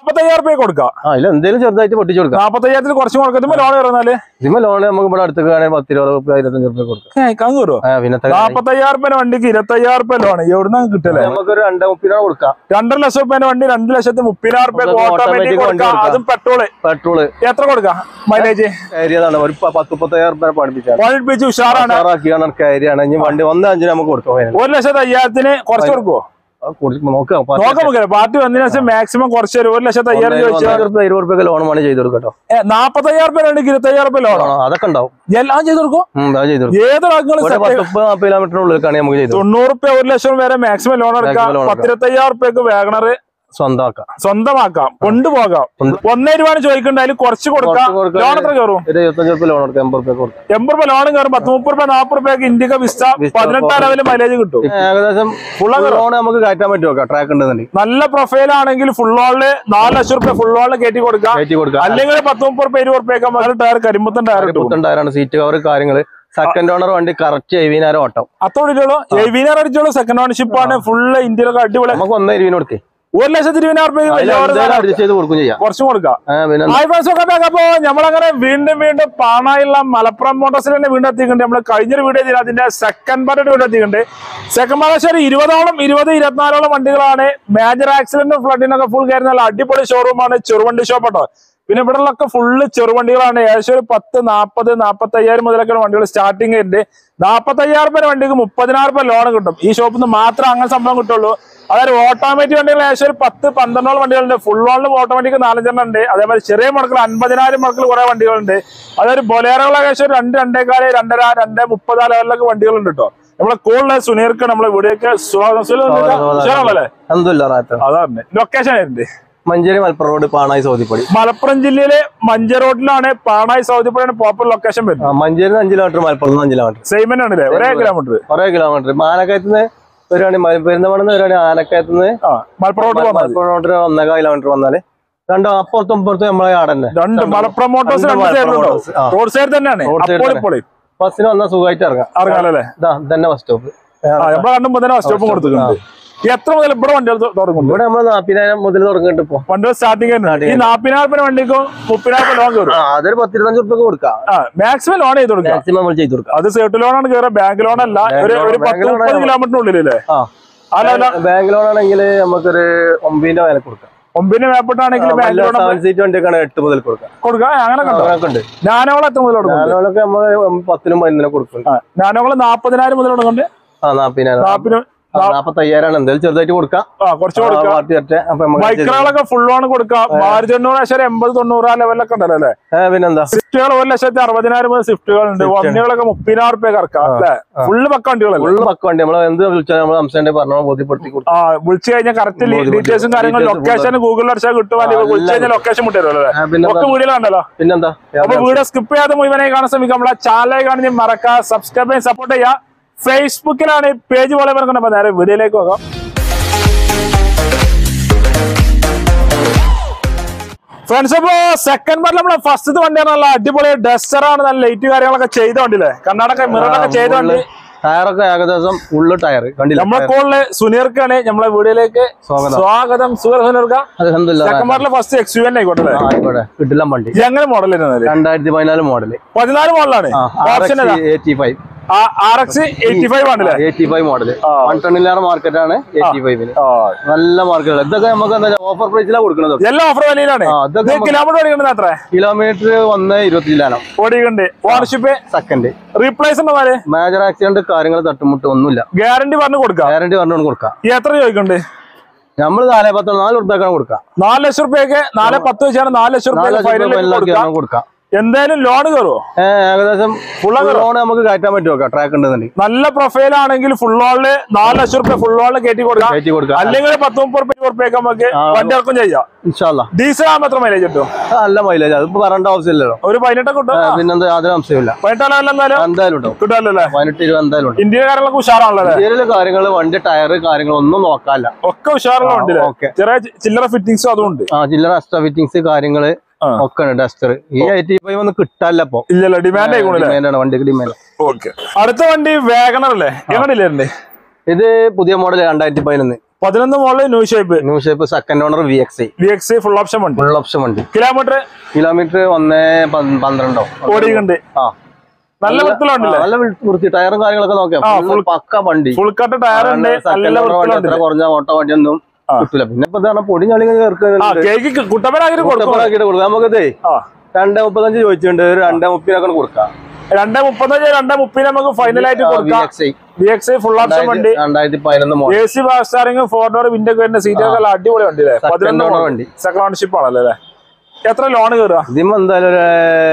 നാപ്പത്തയ്യായിരം റുപ്യ കൊടുക്കാം ആ ഇല്ല എന്തെങ്കിലും ചെറുതായിട്ട് പൊട്ടിച്ചു കൊടുക്കാം നാപ്പത്തയ്യായിരത്തിൽ കുറച്ച് കൊടുക്കുമ്പോ ലോൺ കയറുന്നാല് ഇതിമ ലോണ് നമുക്ക് ഇവിടെ അടുത്ത് കാണാൻ പത്ത് ഇരുപത് റുപ്യ ഇരുപത്തഞ്ച് റുപ്യ കൊടുക്കാം കങ്ങ് കയറുമോ ആ പിന്നെ നാപ്പത്തയ്യായിരം റുപ്യ വണ്ടിക്ക് ഇരുപത്തയ്യായിരം റുപ്യ ലോൺ എവിടുന്ന കിട്ടല്ലേ നമുക്കൊരു രണ്ടേ മുപ്പതിനാണ് കൊടുക്കാം രണ്ടര ലക്ഷം റുപ്യ വണ്ടി രണ്ട് ലക്ഷത്തി മുപ്പതിനായിരം റുപ്യ നമുക്ക് ഓട്ടോമാറ്റിക് automatic വണ്ടി കൊടുക്കാം കൊടുക്കാം. അതും പെട്രോള് പെട്രോള് എത്ര കൊടുക്കാം മൈലേജ് ഏരിയതാണ് ഒരു പ- പത്ത് മുപ്പത്തയ്യായിരം റുപ്യ പഠിപ്പിച്ചാൽ ക്വാളിറ്റി ഉഷാറാണ് ഉഷാറാക്കിയാണ് ഏരിയയാണ് ഇനി വണ്ടി ഒന്ന് അഞ്ചിന് നമുക്ക് കൊടുക്കാം ഫൈനൽ. ഒരു ലക്ഷത്തി അയ്യായിരത്തിന് കുറച്ച് കൊടുക്കുവോ അത് കൊടുക്കുമ്പോ നോക്കാം പത്ത് നോക്കാം നമുക്ക് പാർട്ടി വന്നതിന് ശേഷം മാക്സിമം കുറച്ച് തരും ഒരു ലക്ഷത്തി അയ്യായിരം ഒന്നര- ചോദിച്ചാൽ ഒന്നര റുപ്യ ഇരുപത് റുപ്യ ലോൺ വേണേ ചെയ്ത് കൊടുക്കട്ടോ നാപ്പത്തയ്യായിരം റുപ്യ വണ്ടിക്ക് ഇരുപത്തയ്യായിരം റുപ്യ ലോണോ ആ, അതൊക്കെ ഉണ്ടാവും എല്ലാം ചെയ്ത് കൊടുക്കും ഉം, അത് ചെയ്ത് കൊടുക്കും ഏത് ഒരു പത്ത് ഭാഗങ്ങൾ മുപ്പത് നാൽപ്പത് കിലോമീറ്ററിനുള്ളിലേക്കാണ് നമുക്ക് ചെയ്ത് കൊടുക്കും. തൊണ്ണൂറ് റുപ്യ ഒരു ലക്ഷം വരെ മാക്സിമം ലോൺ എടുക്കാം Maximum loan എടുക്കാം. പത്തിരുപത്തയ്യായിരം റുപ്യക്ക് വാഗണർ സ്വന്തമാക്കാം സ്വന്തമാക്കാം കൊണ്ടുപോകാം കൊണ്ട്- ഒന്നേ രൂപയാണ് ചോദിക്കണ്ട അതിൽ കുറച്ച് കൊടുക്കാം കുറച്ച് കൊടുക്കാം. ലോൺ എത്ര കയറും ഒരു ഇരുപത്തഞ്ച് റുപ്യ ലോൺ കൊടുക്കാം എൺപത് റുപ്യ കൊടുക്കാം എൺപത് രൂപ ലോൺ കയറും പത്ത് മുപ്പത് രൂപ നാൽപ്പത് രൂപയ്ക്ക് ഇന്ത്യക്ക് വിസ്റ്റ Vista പതിനെട്ടാം ലെവൽ മൈലേജ് കിട്ടും ഏകദേശം ഫുൾ ലോൺ നമുക്ക് കയറ്റാൻ പറ്റുമോ ട്രാക്ക് ഉണ്ടെന്നുണ്ടെങ്കിൽ നല്ല പ്രൊഫൈൽ ആണെങ്കിൽ ഫുൾ ഓണില് നാല് ലക്ഷം റുപ്യ ഫുൾ ഓണില് കയറ്റി കൊടുക്കാം കയറ്റി കൊടുക്കാം അല്ലെങ്കിൽ പത്ത് മുപ്പത് റുപ്യ ഇരുപത് റുപ്യൊക്കെ മതി ടയർ കരിമ്പത്തൻ ടയർ കിട്ടും പുത്തണ്ടായിരാണ് സീറ്റ് കവർ കാര്യങ്ങള് സെക്കൻഡ് ഓണർ വണ്ടി കറക്റ്റ് എഴുപതിനായിരം ഓട്ടം അത്തോടിച്ചോളൂ എവിനാർ അടിച്ചോളൂ സെക്കൻഡ് ഓണർഷിപ്പ് ആണ് ഫുള്ള് ഇന്ത്യയിലൊക്കെ അടിപൊളി നമുക്ക് ഒന്ന് ഇരുവിന് കൊടുക്കേ ഒരു ലക്ഷത്തി ഇരുപതിനായിരം റുപ്യ അഡ്ജസ്റ്റ് ചെയ്ത് കൊടുക്കും ചെയ്യാം കുറച്ചും കൊടുക്കാം ആ, പിന്നെ ഹായ് ഫ്രണ്ട്സ് ഒക്കെ ബാക്ക് അപ്പോ നമ്മളങ്ങനെ വീണ്ടും വീണ്ടും പാണായുള്ള മലപ്പുറം മോട്ടോഴ്സിൽ തന്നെ വീണ്ടും എത്തിയിട്ടുണ്ട് നമ്മൾ കഴിഞ്ഞൊരു വീഡിയോ ചെയ്തില്ല അതിന്റെ സെക്കൻഡ് പാർട്ട് വീണ്ടും എത്തിയിട്ടുണ്ട് സെക്കൻഡ് പാർട്ട് ഇരുപതോളം ഇരുപത് ഇരുപത്തിനാലോളം വണ്ടികളാണ് മേജർ ആക്സിഡന്റും ഫ്ലഡിനൊക്കെ ഫുൾ കയറുന്ന നല്ല അടിപൊളി ഷോറൂമാണ് ചെറുവണ്ടി ഷോപ്പ് കേട്ടോ പിന്നെ ഇവിടെ ഉള്ളൊക്കെ ഫുള്ള് ചെറുവണ്ടികളാണ് ഏകദേശം ഒരു പത്ത് നാൽപ്പത് നാൽപ്പത്തി അയ്യായിരം മുതലൊക്കെ വണ്ടികൾ സ്റ്റാർട്ടിങ് ഉണ്ട് നാൽപ്പത്തി അയ്യായിരം രൂപ വണ്ടിക്ക് മുപ്പതിനായിരം രൂപ ലോൺ കിട്ടും ഈ ഷോപ്പിൽ നിന്ന് മാത്രം അങ്ങനെ സംഭവം കിട്ടുള്ളൂ അതായത് ഓട്ടോമാറ്റിക് വണ്ടികൾ ഏകദേശം ഒരു പത്ത് പന്ത്രണ്ടോളം വണ്ടികളുണ്ട് ഫുൾ ഓണിലും ഓട്ടോമാറ്റിക് നാലഞ്ചെണ്ണം ഉണ്ട് അതേപോലെ ചെറിയ മുടക്കിൽ അൻപതിനായിരം മുടക്കിൽ കുറെ വണ്ടികളുണ്ട് അതായത് ബൊലേറകൾ ഏകദേശം ഒരു രണ്ട് രണ്ടേകാല് രണ്ടര രണ്ട് മുപ്പത് ആ ലെവലിലൊക്കെ വണ്ടികളുണ്ട് കേട്ടോ നമ്മളെ കൂടുതൽ സുനീർക്ക് നമ്മളെ ഇവിടെയൊക്കെ സുഖമല്ലേ അതൊന്നുമില്ല റാത്ത അതാണ് ലൊക്കേഷൻ ആയിരുന്നു മഞ്ചേരി മലപ്പുറം റോഡ് പാണായി സൗദിപ്പടി മലപ്പുറം ജില്ലയിലെ മഞ്ച റോഡിലാണ് പാണായി സൗദിപ്പുഴയാണ് പ്രോപ്പർ ലൊക്കേഷൻ വരുന്നത് ആ, മഞ്ചേരി അഞ്ച് കിലോമീറ്റർ മലപ്പുറത്ത് അഞ്ച് കിലോമീറ്റർ സെയിം ആണല്ലേ ഒരേ കിലോമീറ്റർ കുറേ കിലോമീറ്റർ ആനക്കയത്തുനിന്ന് വരുവാണെങ്കിൽ പെരുന്തമണെന്ന് വരുവാണെങ്കിൽ ആനക്കയത്തുനിന്ന് ആ മലപ്പുറം റോഡ് പോകാൻ മതി മലപ്പുറം റോഡ് ഒന്നേകാൽ കിലോമീറ്റർ വന്നാല് രണ്ടോ അപ്പുറത്തും ഇപ്പുറത്തും നമ്മളെ ആടന്നെ രണ്ട് മലപ്പുറം മോട്ടോഴ്സ് രണ്ട് രണ്ട് സൈഡിലുണ്ടോ മലപ്പുറം motors. ആ. റോഡ് സൈഡ് തന്നെയാണ് Road side അപ്പോഴും തന്നെ. ഇപ്പോഴും ബസ്സിന് വന്നാൽ സുഖമായിട്ട് ഇറങ്ങാം ഇറങ്ങാലല്ലേ ഇതാ തന്നെ ബസ് സ്റ്റോപ്പ് ആ നമ്മളെ കണ്ടുമ്പോ തന്നെ സ്റ്റോപ്പും കൊടുത്തിട്ടുണ്ട് എത്ര മുതൽ ഇവിടെ വണ്ടികൾ തു- തുടങ്ങുന്നുണ്ട് ഇവിടെ നമ്മൾ നാപ്പതിനായിരം മുതൽ തുടങ്ങിയിട്ട് ഇപ്പൊ വണ്ടികൾ സ്റ്റാർട്ടിങ് ഈ നാപ്പതിനായിരം രൂപ വണ്ടിക്കും മുപ്പതിനായിരം രൂപ ലോൺ കയറും ആ അതൊരു പത്തിരുപത്തഞ്ച് റുപ്യ കൊടുക്കാം ആ മാക്സിമം ലോൺ ചെയ്ത് കൊടുക്കാം മാക്സിമം നമ്മൾ ചെയ്ത് കൊടുക്കാം അത് സേട്ട് ലോണാണ് കയറുക ബാങ്ക് ലോൺ അല്ല ഒരു ഒരു Bank പത്ത് loan മുപ്പത് ആണ്. കിലോമീറ്ററിനുള്ളിലല്ലേ ആ അല്ല അല്ല ബാങ്ക് ലോൺ ആണെങ്കിൽ നമുക്കൊരു ഒമ്പതിന്റെ വില കൊടുക്കാം ഒമ്പിന് മേപ്പെട്ടാണെങ്കിൽ ബാങ്ക് ലോൺ സെവൻ സീറ്റ് വണ്ടിയൊക്കെ എട്ട് മുതൽ കൊടുക്കാം കൊടുക്കാം ആ, അങ്ങനെ കണ്ടോ അങ്ങനൊക്കെ ഉണ്ട് നാനോളം എത്ര മുതൽ കൊടുക്കും ഞാനോളൊക്കെ നമ്മൾ പത്തിനും പതിനൊന്നിനും കൊടുക്കും നാനോളം നാപ്പതിനായിരം മുതൽ കൊടുക്കുന്നുണ്ട് ആ നാപ്പതിനായിരം നാപ്പിന് നാപ്പത്തയ്യായിരം എന്തായാലും ചെറുതായിട്ട് കൊടുക്കാം ആ കുറച്ച് കൊടുക്കാം പാർട്ടി വരട്ടെ അപ്പൊ നമുക്ക് ബൈക്കുകളൊക്കെ ഫുൾ ഓൺ കൊടുക്കാം ആയിരത്തി തൊണ്ണൂറ് ലക്ഷം എൺപത് തൊണ്ണൂറ് ആ ലെവലൊക്കെ ഉണ്ടല്ലോ അല്ലേ ഏ, പിന്നെന്താ സ്വിഫ്റ്റുകൾ ഒരു ലക്ഷത്തി അറുപതിനായിരം മുതൽ സ്വിഫ്റ്റുകൾ ഉണ്ട് വണ്ടികളൊക്കെ മുപ്പതിനായിരം റുപ്യ ഇറക്കാം അല്ലേ ഫുള്ള് പക്ക വണ്ടികളല്ലേ ഫുള്ള് പക്ക വണ്ടി നമ്മൾ എന്ത് വിളിച്ചാൽ നമ്മൾ സംശയം പറഞ്ഞോ ബോധ്യപ്പെടുത്തി കൊടുക്കും ആ വിളിച്ചു കഴിഞ്ഞാൽ കറക്റ്റ് ബോധ്യപ്പെട്ടു. ഡീറ്റെയിൽസും കാര്യങ്ങളും Details ലൊക്കേഷൻ ഗൂഗിളിൽ അടിച്ചാൽ കിട്ടും അല്ലെങ്കിൽ വിളിച്ചു കഴിഞ്ഞാൽ ലൊക്കേഷൻ മുട്ടരുമല്ലോ അല്ലേ ആ, പിന്നെന്താ ഒക്കെ വീഡിയോയിലുണ്ടല്ലോ പിന്നെന്താ അപ്പൊ വീഡിയോ സ്കിപ്പ് ചെയ്യാതെ മുഴുവനായി കാണാൻ ശ്രമിക്കാം നമ്മളെ ചാനലായി കാണുന്ന മറക്കുക സബ്സ്ക്രൈബ് ചെയ്യാൻ സപ്പോർട്ട് ചെയ്യുക ഫേസ്ബുക്കിലാണ് പേജ് പോലെ പറഞ്ഞത് അപ്പൊ നേരെ വീഡിയോയിലേക്ക് പോകാം ഫ്രണ്ട്സ് അപ്പോ സെക്കൻഡ് പാർട്ടിൽ നമ്മളെ ഫസ്റ്റ് വണ്ടിയാണ് നല്ല അടിപൊളി ഡസ്റ്റർ ആണ് നല്ല ലൈറ്റ് കാര്യങ്ങളൊക്കെ ചെയ്ത വണ്ടിയില്ലേ കർണാടക മിററൊക്കെ ചെയ്ത വണ്ടി ടയറൊക്കെ ഏകദേശം ഫുള്ള് ടയർ കണ്ടില്ല നമ്മളെ കോളില് സുനീർക്കാണ് നമ്മളെ വീഡിയോയിലേക്ക് സ്വാഗതം. സ്വാഗതം സുഖ സുനീർക്ക അലഹമില്ല സെക്കൻഡ് പാർട്ടിലെ ഫസ്റ്റ് എക്സ് യു എൻ ആയിക്കോട്ടെ അല്ലേ? ആയിക്കോട്ടെ കിട്ടില്ല വണ്ടി ഇത് എങ്ങനെ മോഡൽ വരുന്നത് രണ്ടായിരത്തി പതിനാല് മോഡല് പതിനാല് മോഡലാണ് ഓപ്ഷൻ ഏതാ eighty five R X eighty five ആണല്ലേ എയ്റ്റി ഫൈവ് മോഡല് വൺ ടണ്ണിലേറെ മാർക്കറ്റ് ആണ് എയ്റ്റി ഫൈവിന് നല്ല മാർക്കറ്റ് ഇതൊക്കെ നമുക്ക് എന്താ ഓഫർ പ്രൈസിലാണ് കൊടുക്കുന്നത് എല്ലാം ഓഫർ വിലയിലാണ് ആ, ഇത് ഇതൊക്കെ കിലോമീറ്റർ ഓടിക്കുന്നത് എത്ര കിലോമീറ്റർ ഒന്ന് ഇരുപത്തിലാണ് ഓടിക്കുന്നുണ്ട് ഓണർഷിപ്പ് സെക്കൻഡ് റീപ്ലേസ് ഉണ്ടോ നാല് മേജർ ആക്സിഡന്റ് കാര്യങ്ങൾ തട്ടുമുട്ട് ഒന്നുമില്ല ഗ്യാരണ്ടി പറഞ്ഞു കൊടുക്കാം ഗ്യാരണ്ടി പറഞ്ഞുകൊണ്ട് കൊടുക്കാം ഈ എത്ര ചോദിക്കുന്നുണ്ട് നമ്മൾ നാല് പത്ത് നാല് ഉറുപ്പ്യക്കാണ് കൊടുക്കാം നാല് ലക്ഷം റുപ്യക്ക് നാല് പത്ത് വെച്ചാണ് നാല് ലക്ഷം നാല് റുപ്യ ലക്ഷം ഫൈനൽ കൊടുക്കാം രൂപ കൊടുക്കാം എന്തായാലും ലോൺ കയറുമോ ഏ, ഏകദേശം ഫുൾ ലോൺ നമുക്ക് കയറ്റാൻ പറ്റുമോ ട്രാക്ക് ഉണ്ടെന്നുണ്ടെങ്കിൽ നല്ല പ്രൊഫൈൽ ആണെങ്കിൽ ഫുൾ ഓണില് നാല് ലക്ഷം റുപ്യ ഫുൾ ഓണില് കയറ്റി കൊടുക്കാം കയറ്റി കൊടുക്കാം അല്ലെങ്കിൽ പത്ത് മുപ്പത് റുപ്യ ഉറുപ്പ്യൊക്കെ നമുക്ക് ആ. വണ്ടി ഇറക്കും ചെയ്യാം ഇൻഷാല്ല ഡീസൽ ആകുമ്പോൾ എത്ര മൈലേജ് കിട്ടും നല്ല മൈലേജ് അതിപ്പോ പറയേണ്ട ആവശ്യമില്ലല്ലോ ഒരു പതിനെട്ടൊക്കെ കിട്ടും ഏ, പിന്നെന്താ യാതൊരു അംശമില്ല പതിനെട്ടാലും എന്തായാലും എന്തായാലും ഉണ്ടാവും കിട്ടുമല്ലോ അല്ലേ പതിനെട്ട് ഇരുപത് എന്തായാലും ഉണ്ട് ഇന്ത്യയിലെ കാര്യങ്ങളൊക്കെ ഉഷാറാണല്ലോ അല്ലേ ഇന്ത്യയിലെ കാര്യങ്ങൾ വണ്ടി ടയർ കാര്യങ്ങൾ ഒന്നും നോക്കാല്ല ഒക്കെ ഉഷാറുള്ള വണ്ടിയില്ലേ ഓക്കെ ചെറിയ ചില്ലറ ഫിറ്റിങ്സും അതുണ്ട് ആ ചില്ലറ എക്സ്ട്രാ ഫിറ്റിങ്സ് കാര്യങ്ങള് ആ. ഒക്കെ ഉണ്ട് ഡസ്റ്റർ ഈ എയ്റ്റി ഫൈവ് ഒന്നും കിട്ടാല്ല ഇപ്പൊ ഇല്ലല്ലോ ഡിമാൻഡ് ആയിക്കോളല്ലേ ഡിമാൻഡാണ് വണ്ടിക്ക് ഡിമാൻഡ് ഓക്കെ അടുത്ത വണ്ടി വേഗണർ അല്ലേ എങ്ങനെയില്ലേ ഇത് പുതിയ മോഡൽ രണ്ടായിരത്തി പതിനൊന്ന് പതിനൊന്ന് മോളിൽ new shape new shape second owner V X I V X full option വണ്ടി ഫുൾ ഓപ്ഷൻ വണ്ടി കിലോമീറ്റർ കിലോമീറ്റർ ഒന്നേ പന്ത് പന്ത്രണ്ടോ ഓടിയുണ്ട് ആ നല്ല വൃത്തിലുണ്ടല്ലേ നല്ല വൃ- വൃത്തി ടയറും കാര്യങ്ങളൊക്കെ നോക്കിയാ ആ, full പക്ക വണ്ടി ഫുൾ കട്ട് ടയർ ഉണ്ട് നല്ല വൃത്തിലുണ്ട് എത്ര കുറഞ്ഞ ഓട്ടോ വണ്ടിയൊന്നും ആ. കിട്ടില്ല പിന്നെ ഇപ്പൊ ഇതാണ് പൊടി ഞളി ആ ചേർക്കുന്നുണ്ട് കേക്ക് കുട്ടപ്പനാക്കി കൊടുക്കും കുട്ടപ്പനാക്കിയിട്ട് കൊടുക്കാം നമുക്കതേ ആ രണ്ടേ മുപ്പത്തഞ്ച് ചോദിച്ചിട്ടുണ്ട് ഒരു രണ്ടേ മുപ്പതിനൊക്കെ കൊടുക്കാം രണ്ടേ മുപ്പത്തഞ്ച് രണ്ടേ മുപ്പതിന് നമുക്ക് ഫൈനൽ ആയിട്ട് വി കൊടുക്കാം X I V X full option വണ്ടി രണ്ടായിരത്തി പതിനൊന്ന് model A C power steering four door window വരുന്ന സീറ്റ് ഒക്കെ നല്ല അടിപൊളി വണ്ടി അല്ലേ Second പതിനൊന്ന് owner വണ്ടി. സെക്കൻഡ് ഓണർഷിപ്പ് ആണല്ലോ അല്ലേ എത്ര ലോൺ കയറുക ഇതിമ്മ എന്തായാലും ഒരു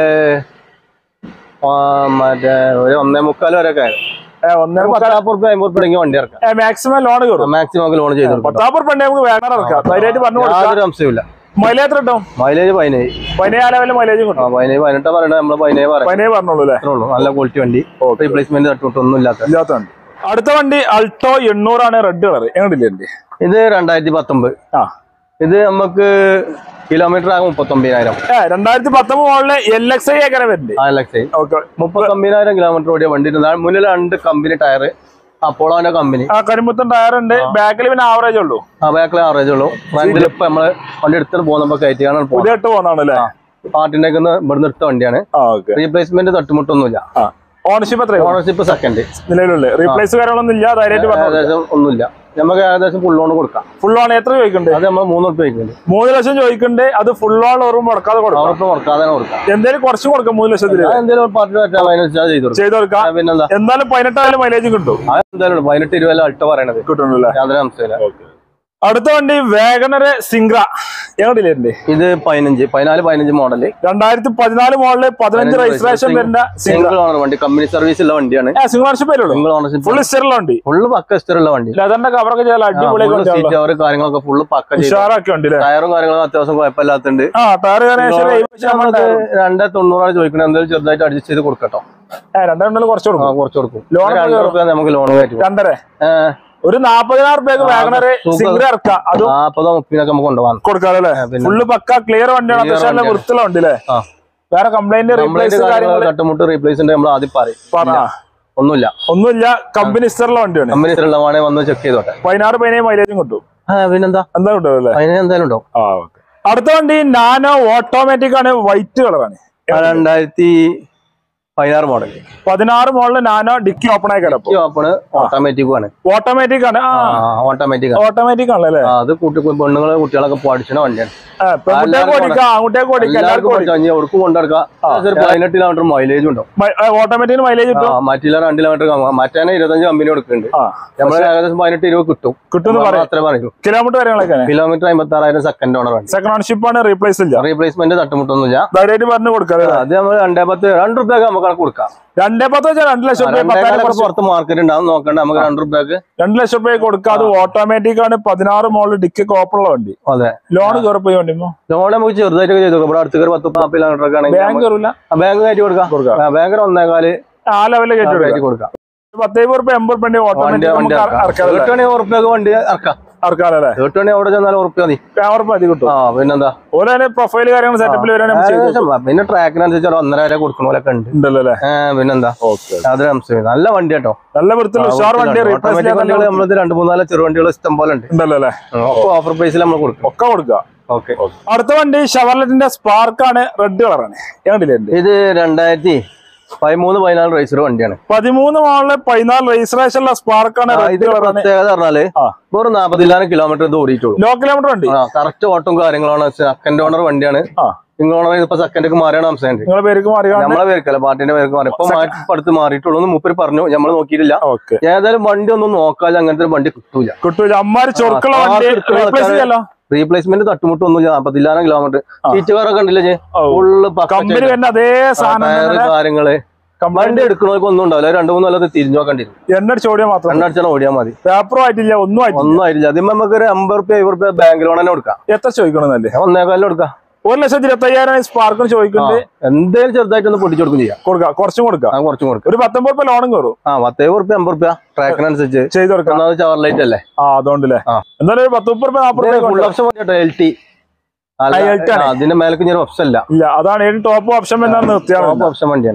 ആ, മറ്റേ ഒരു ഒന്നേ മുക്കാൽ വരെ ഒക്കെ ഒന്നര പത്താപ്പ് റുപ്യ അമ്പത് റുപ്യ വണ്ടി ഇറക്കാം മാക്സിമം ലോൺ കയറും മാക്സിമം ഒക്കെ ലോൺ ചെയ്ത് കൊടുക്കാം പത്താപ്പുറം പണ്ടേ നമുക്ക് വേഗം ഇറക്കാം ധൈര്യമായിട്ട് പറഞ്ഞു കൊടുക്കാം യാതൊരു അംശമില്ല മൈലേജ് എത്ര കിട്ടും മൈലേജ് പതിനേഴ് പതിനേഴ് ലെവലിൽ മൈലേജ് ആ കിട്ടും പതിനേഴ് പതിനെട്ടാ പറയണത് നമ്മള് പതിനേഴ് പറയാം പതിനേഴ് പറഞ്ഞോളൂ അല്ലേ അത്രേ ഉള്ളൂ നല്ല ക്വാളിറ്റി വണ്ടി റീപ്ലേസ്മെന്റ് തട്ടുവിട്ടൊന്നും ഇല്ലാത്ത ഇല്ലാത്ത വണ്ടി അടുത്ത വണ്ടി അൾട്ടോ എണ്ണൂറാണ് റെഡ് കളർ എങ്ങനെയില്ലേ വണ്ടി ഇത് രണ്ടായിരത്തി പത്തൊമ്പത് ആ ഇത് നമുക്ക് കിലോമീറ്റർ ആകും മുപ്പത്തൊമ്പതിനായിരം ഏ രണ്ടായിരത്തി പത്തൊമ്പത് മോളില് എൽ എക്സ് ഐ ഒക്കെ വരുന്നുണ്ട് ആ ലക്ഷം ഓക്കെ മുപ്പത്തൊമ്പതിനായിരം കിലോമീറ്റർ ഓടിയ വണ്ടി ഉണ്ട്. മുന്നിൽ രണ്ട് കമ്പനി ടയർ അപ്പോളോന്റെ കമ്പനി ആ കരിമ്പുത്തൻ ടയർ ഉണ്ട് ബാക്കിൽ പിന്നെ ആവറേജ് ഉള്ളൂ ആ ബാക്കിലെ ആവറേജ് ഉള്ളൂ ഫ്രണ്ടിൽ ഇപ്പൊ നമ്മള് വണ്ടി എടുത്തിട്ട് പോകുന്നപ്പോ കയറ്റിയാണ് പോകുന്നത് പുതിയ ഇട്ട് പോകുന്നതാണ് അല്ലേ പാർട്ടിന്റെ ഇവിടുന്ന് എടുത്ത വണ്ടിയാണ് ആ ഓക്കെ റീപ്ലേസ്മെന്റ് തട്ടുമുട്ടൊന്നുമില്ല ആ ഓണർഷിപ്പ് എത്രയോ ഓണർഷിപ്പ് സെക്കൻഡ് നിലവിലുള്ള റീപ്ലേസ് കാര്യങ്ങളൊന്നും ഇല്ല ധൈര്യമായിട്ട് പറഞ്ഞു ഏകദേശം ഒന്നുമില്ല നമുക്ക് ഏകദേശം ഫുൾ ലോൺ കൊടുക്കാം ഫുൾ ഓൺ എത്ര ചോദിക്കുന്നുണ്ട് അത് നമ്മൾ മൂന്ന് റുപ്യ വയ്ക്കുന്നുണ്ട് മൂന്ന് ലക്ഷം ചോദിക്കുന്നുണ്ട് അത് ഫുൾ ഓൺ ഓറും മുടക്കാതെ കൊടുക്കാം ഉറപ്പ് കൊടുക്കാതെ കൊടുക്കാം എന്തായാലും കുറച്ച് കൊടുക്കാം മൂന്ന് ലക്ഷത്തിൽ അത് എന്തെങ്കിലും പാർട്ടി പറ്റാൻ അതിനനുസരിച്ച് ചെയ്ത് കൊടുക്കാം ചെയ്ത് കൊടുക്കാം ആ, പിന്നെന്താ എന്തായാലും പതിനെട്ടായാലും മൈലേജ് കിട്ടും അത് എന്തായാലും പതിനെട്ട് ഇരുപതിലും അൾട്ടോ പറയണത് കിട്ടുന്നുണ്ടല്ലേ യാതൊരു അംശമില്ല അടുത്ത വണ്ടി വേഗനറ് സിംഗ്ര എങ്ങോട്ടില്ലേ ഇത് പതിനഞ്ച് പതിനാല് പതിനഞ്ച് മോഡല് രണ്ടായിരത്തി പതിനാല് മോഡല് പതിനഞ്ച് രജിസ്ട്രേഷൻ വരുന്ന സിംഗ്ര സിംഗിൾ ഓണർ വണ്ടി കമ്പനി സർവീസ് ഉള്ള വണ്ടിയാണ് ആ സിംഗിൾ ഓണർഷിപ്പ് വരുള്ളൂ സിംഗിൾ ഓണർഷിപ്പ് ഫുൾ ഹിസ്റ്ററിലുള്ള വണ്ടി ഫുള്ള് പക്ക ഇഷ്ടമുള്ള വണ്ടി ലെതറിന്റെ കവറൊക്കെ ചെയ്യാൻ അടിപൊളി സീറ്റ് അവർ കാര്യങ്ങളൊക്കെ ഫുള്ള് പക്ക ചെയ്തു ഉഷാറൊക്കെ ഉണ്ട് അല്ലേ ടയറും കാര്യങ്ങളും അത്യാവശ്യം കുഴപ്പമില്ലാത്തുണ്ട് ആ ടയർ നമുക്ക് രണ്ടേ തൊണ്ണൂറാണ് ചോദിക്കണത് എന്തായാലും ചെറുതായിട്ട് അഡ്ജസ്റ്റ് ചെയ്ത് കൊടുക്കട്ടോ രണ്ടെണ്ണം കുറച്ച് ആ കൊടുക്കും കുറച്ച് കൊടുക്കും Loan ഒരു രണ്ട് റുപ്യ നമുക്ക് ലോൺ കയറ്റി രണ്ടര ഒരു നാപ്പതിനായിരം റുപ്യക്ക് വേഗനറ് സുഖം. സിംഗ്ര ഇറക്കാം അതും നാപ്പതോ മുപ്പതിനൊക്കെ നമുക്ക് കൊണ്ടുപോകാം കൊടുക്കാറല്ലേ പിന്നെ. ഫുള്ള് പക്ക ക്ലിയർ വണ്ടിയാണ് Clear അത്യാവശ്യം നല്ല വണ്ടിയാണ്. വൃത്തിയുള്ള വണ്ടി അല്ലേ ആ വേറെ കംപ്ലൈന്റ് കംപ്ലൈന്റ് റീപ്ലേസ് കാര്യങ്ങൾ കാര്യങ്ങൾ തട്ടുമുട്ട് റീപ്ലേസ് ഉണ്ട് നമ്മൾ ആദ്യം പറയും പറഞ്ഞ ഒന്നുമില്ല ഒന്നുമില്ല കമ്പനി ഹിസ്റ്ററിലുള്ള വണ്ടിയാണ് കമ്പനി ഉള്ളവാണെ വന്ന് ചെക്ക് ചെയ്തോട്ടെ പതിനാറ് പതിനേഴ് മൈലേജും കിട്ടും ആ പിന്നെന്താ എന്താ കിട്ടും അല്ലേ അതിന് എന്തായാലും ഉണ്ടാവും ആ ഓക്കെ അടുത്ത വണ്ടി നാനോ ഓട്ടോമാറ്റിക് ആണ് വൈറ്റ് കളറാണ് ആ, രണ്ടായിരത്തി പതിനാറ് മോഡൽ പതിനാറ് മോളില് നാനോ ഡിക്കി ഓപ്പൺ ആയി കിടക്കും ഓപ്പണ് ഓട്ടോമാറ്റിക്കും ആണ് ഓട്ടോമാറ്റിക് ആണ് ആ ഓട്ടോമാറ്റിക് ഓട്ടോമാറ്റിക് ആണല്ലേ ആ അത് കുട്ടി പെണ്ണുങ്ങളെ കുട്ടികളൊക്കെ പഠിച്ചണ വണ്ടിയാണ് പെൺകുട്ടികൾക്ക് ഓടിക്കാം ആൺകുട്ടികൾക്ക് ഓടിക്കാം എല്ലാവർക്കും ഓടിക്കാം എല്ലാവർക്കും അവർക്കും കൊണ്ടെടുക്കാം ഒരു പതിനെട്ട് കിലോമീറ്റർ മൈലേജ് ഉണ്ടാവും ഓട്ടോമാറ്റിക് മൈലേജ് ആ, കിട്ടും മറ്റുള്ള രണ്ട് കിലോമീറ്റർ മറ്റേ ഇരുപത്തഞ്ച് കമ്പനി കൊടുക്കുന്നുണ്ട് ആ നമ്മൾ ഏകദേശം പതിനെട്ട് ഇരുപത് കിട്ടും കിട്ടും നമ്മൾ പറയാം അത്ര പറയൂ കിലോമീറ്റർ കാര്യങ്ങളൊക്കെ കിലോമീറ്റർ അമ്പത്തി ആറായിരം സെക്കൻഡ് ഓണർ വണ്ടി സെക്കൻഡ് ഓൺഷിപ്പ് ആണ് റീപ്ലേസ് ഇല്ല റീപ്ലേസ്മെന്റ് തട്ടുമുട്ടൊന്നുമില്ല ധൈര്യമായിട്ട് പറഞ്ഞു കൊടുക്കാം അത് നമ്മൾ രണ്ടേ പത്ത് രണ്ട് റുപ്യൊക്കെ നമുക്ക് കൊടുക്കാം രണ്ടേ പത്ത് വെച്ചാൽ രണ്ട് ലക്ഷം രൂപ പത്തായിരം രണ്ടേകാലൊക്കെ കുറച്ച് പുറത്ത് മാർക്കറ്റ് ഉണ്ടാവും നോക്കണ്ട നമുക്ക് രണ്ട് റുപ്യക്ക് രണ്ട് ലക്ഷം രൂപ കൊടുക്കാം അത് ഓട്ടോമാറ്റിക് ആണ് പതിനാറ് മോളിൽ ഡിക്കി കോപ്പുള്ള വണ്ടി അതെ ലോൺ കയറിപ്പോയി വണ്ടിമോ ലോൺ നമുക്ക് ചെറുതായിട്ട് ചെയ്തു കൊടുക്കാം ഇവിടെ അടുത്ത് ഒരു പത്ത് നാൽപ്പത് കിലോമീറ്റർ ഒക്കെ ആണെങ്കിൽ ബാങ്ക് കയറില്ല ബാങ്ക് കയറ്റി കൊടുക്കാം കൊടുക്കാം. ബാങ്ക് ഒന്നേകാല് ആ ലെവലിൽ കയറ്റി കയറ്റി കൊടുക്കാം കൊടുക്കാം പത്തേപത് റുപ്യ എൺപത് റുപ്യ വണ്ടി ഓട്ടോമാറ്റിക് വണ്ടി നമുക്ക് ഇറക്കാം എട്ടുമണി ഉറുപ്പ്യൊക്കെ വണ്ടി ഇറക്കാം ഇറക്കാമല്ലേ എട്ടുമണി അവിടെ ചെന്നാൽ ഉറുപ്പ്യ മതി ക്യാമറ മതി കിട്ടും ആ പിന്നെന്താ ഓരോ പ്രൊഫൈൽ കാര്യങ്ങൾ സെറ്റപ്പിൽ വരാണെങ്കിൽ ചെയ്ത് ഏകദേശം പിന്നെ ട്രാക്കിനനുസരിച്ച് ഒരു ഒന്നര വരെ കൊടുക്കണ പോലൊക്കെ ഉണ്ട് ഉണ്ടല്ലോ അല്ലേ ഏ, പിന്നെന്താ ഓക്കെ അതൊരു അംശം നല്ല വണ്ടി കേട്ടോ നല്ല വൃത്തിയുള്ള ഉഷാർ വണ്ടി റീപ്ലേസ് ഓട്ടോമാറ്റിക് വണ്ടികൾ നമ്മളത് രണ്ട് മൂന്നാല് ചെറു വണ്ടികൾ ഇഷ്ടം പോലെ ഉണ്ട് ഉണ്ടല്ലോ അല്ലേ ഓഫർ പ്രൈസിൽ നമ്മൾ കൊടുക്കും ഒക്കെ കൊടുക്കുക ഓക്കെ അടുത്ത വണ്ടി ഷവർലെറ്റിന്റെ സ്പാർക്ക് ആണ് റെഡ് കളറാണ് കണ്ടില്ലേ എന്റെ ഇത് രണ്ടായിരത്തി പതിമൂന്ന് പതിനാല് റേസർ വണ്ടിയാണ് പതിമൂന്ന് മോളില് പതിനാല് രജിസ്ട്രേഷനുള്ള സ്പാർക്ക് ആണ് ആ, റെഡ് ഇതിന്റെ കളറാണ് പ്രത്യേകത പറഞ്ഞാല് ആ. വെറും നാപ്പതിലായിരം കിലോമീറ്റർ ഇത് ഓടിയിട്ടുള്ളൂ ലോ കിലോമീറ്റർ വണ്ടി ആ കറക്റ്റ് ഓട്ടം കാര്യങ്ങളാണ് സെക്കൻഡ് ഓണർ വണ്ടിയാണ് ആ സിംഗിൾ ഓണർ ഇപ്പൊ സെക്കൻഡ് മാറിയാണ് അംശമുണ്ട് നിങ്ങളെ പേർക്ക് മാറിയാണ് നമ്മളെ പേർക്കല്ല പാർട്ടിന്റെ പേർക്ക് മാറി ഇപ്പൊ മാറ്റി ഇപ്പൊ അടുത്ത് മാറിയിട്ടുള്ളൂ എന്ന് മൂപ്പര് പറഞ്ഞു നമ്മൾ നോക്കിയിട്ടില്ല ഓക്കെ ഏതായാലും വണ്ടി ഒന്നും നോക്കാതെ അങ്ങനത്തെ ഒരു വണ്ടി കിട്ടൂല കിട്ടൂല അമ്മാര് ചൊറുക്കുള്ള ആ, വണ്ടി ചൊറുക്കുള്ള റീപ്ലേസ് ആൾക്കാര് ചെയ്യല്ലോ റീപ്ലേസ്മെന്റ് തട്ടുമുട്ടൊന്നും നാപ്പത്തില്ലായിരം കിലോമീറ്റർ സീറ്റ് കാറൊക്കെ കണ്ടില്ലേ ഫുള്ള് കമ്പനി തന്നെ അതേ സാധനം തന്നെ കാര്യങ്ങള് കമ്പനി വണ്ടി എടുക്കണവർക്ക് ഒന്നും ഉണ്ടാവില്ല രണ്ടു മൂന്ന് കൊല്ലത്ത് തിരിഞ്ഞു നോക്കേണ്ടി വരും എണ്ണ ചോടിയാ മാത്രം രണ്ടടിച്ചാൽ ഓടിയാൽ മതി പേപ്പറും ആയിട്ടില്ല ഒന്നും ആയിട്ടില്ല ഒന്നും ആയിട്ടില്ല അതിന് നമുക്ക് ഒരു അമ്പത് റുപ്യ അയ്പത് റുപ്യ ബാങ്ക് ലോൺ തന്നെ കൊടുക്കാം എത്ര ചോദിക്കണമെന്നല്ലേ ഒന്നേക്കാലിൽ കൊടുക്കാം ഒരു ലക്ഷത്തി ഇരുപത്തി അയ്യായിരം സ്പാർക്കിന് ചോദിക്കുന്നുണ്ട് എന്തേലും ചെറുതായിട്ടൊന്ന് പൊട്ടിച്ചു കൊടുക്കും ചെയ്യാം കൊടുക്കാം കുറച്ചും കൊടുക്കാം ആ കുറച്ചും കൊടുക്കാം ഒരു പത്തൊമ്പത് രൂപ ലോണും കയറും ആ പത്തേഴ് റുപ്യ അമ്പത് റുപ്യ ട്രാക്കിനനുസരിച്ച് ചെയ്ത് കൊടുക്കാം ഒന്നാമത് ചവർ ലൈറ്റ് അല്ലേ ആ അതുകൊണ്ടല്ലേ ആ. എന്തായാലും ഒരു പത്ത് മുപ്പത് രൂപ നാപ്പത് രൂപ ഫുൾ ഓപ്ഷൻ പറഞ്ഞിട്ടോ എൽ ടി LT ആണ്. അതിന്റെ മേലേക്ക് ഞാൻ ഓപ്ഷൻ ഇല്ല ഇല്ല അതാണ് ഏത് ടോപ്പ് ഓപ്ഷൻ എന്നാണ് നിർത്തിയാണ് ഓപ്ഷൻ വണ്ടിയാണ്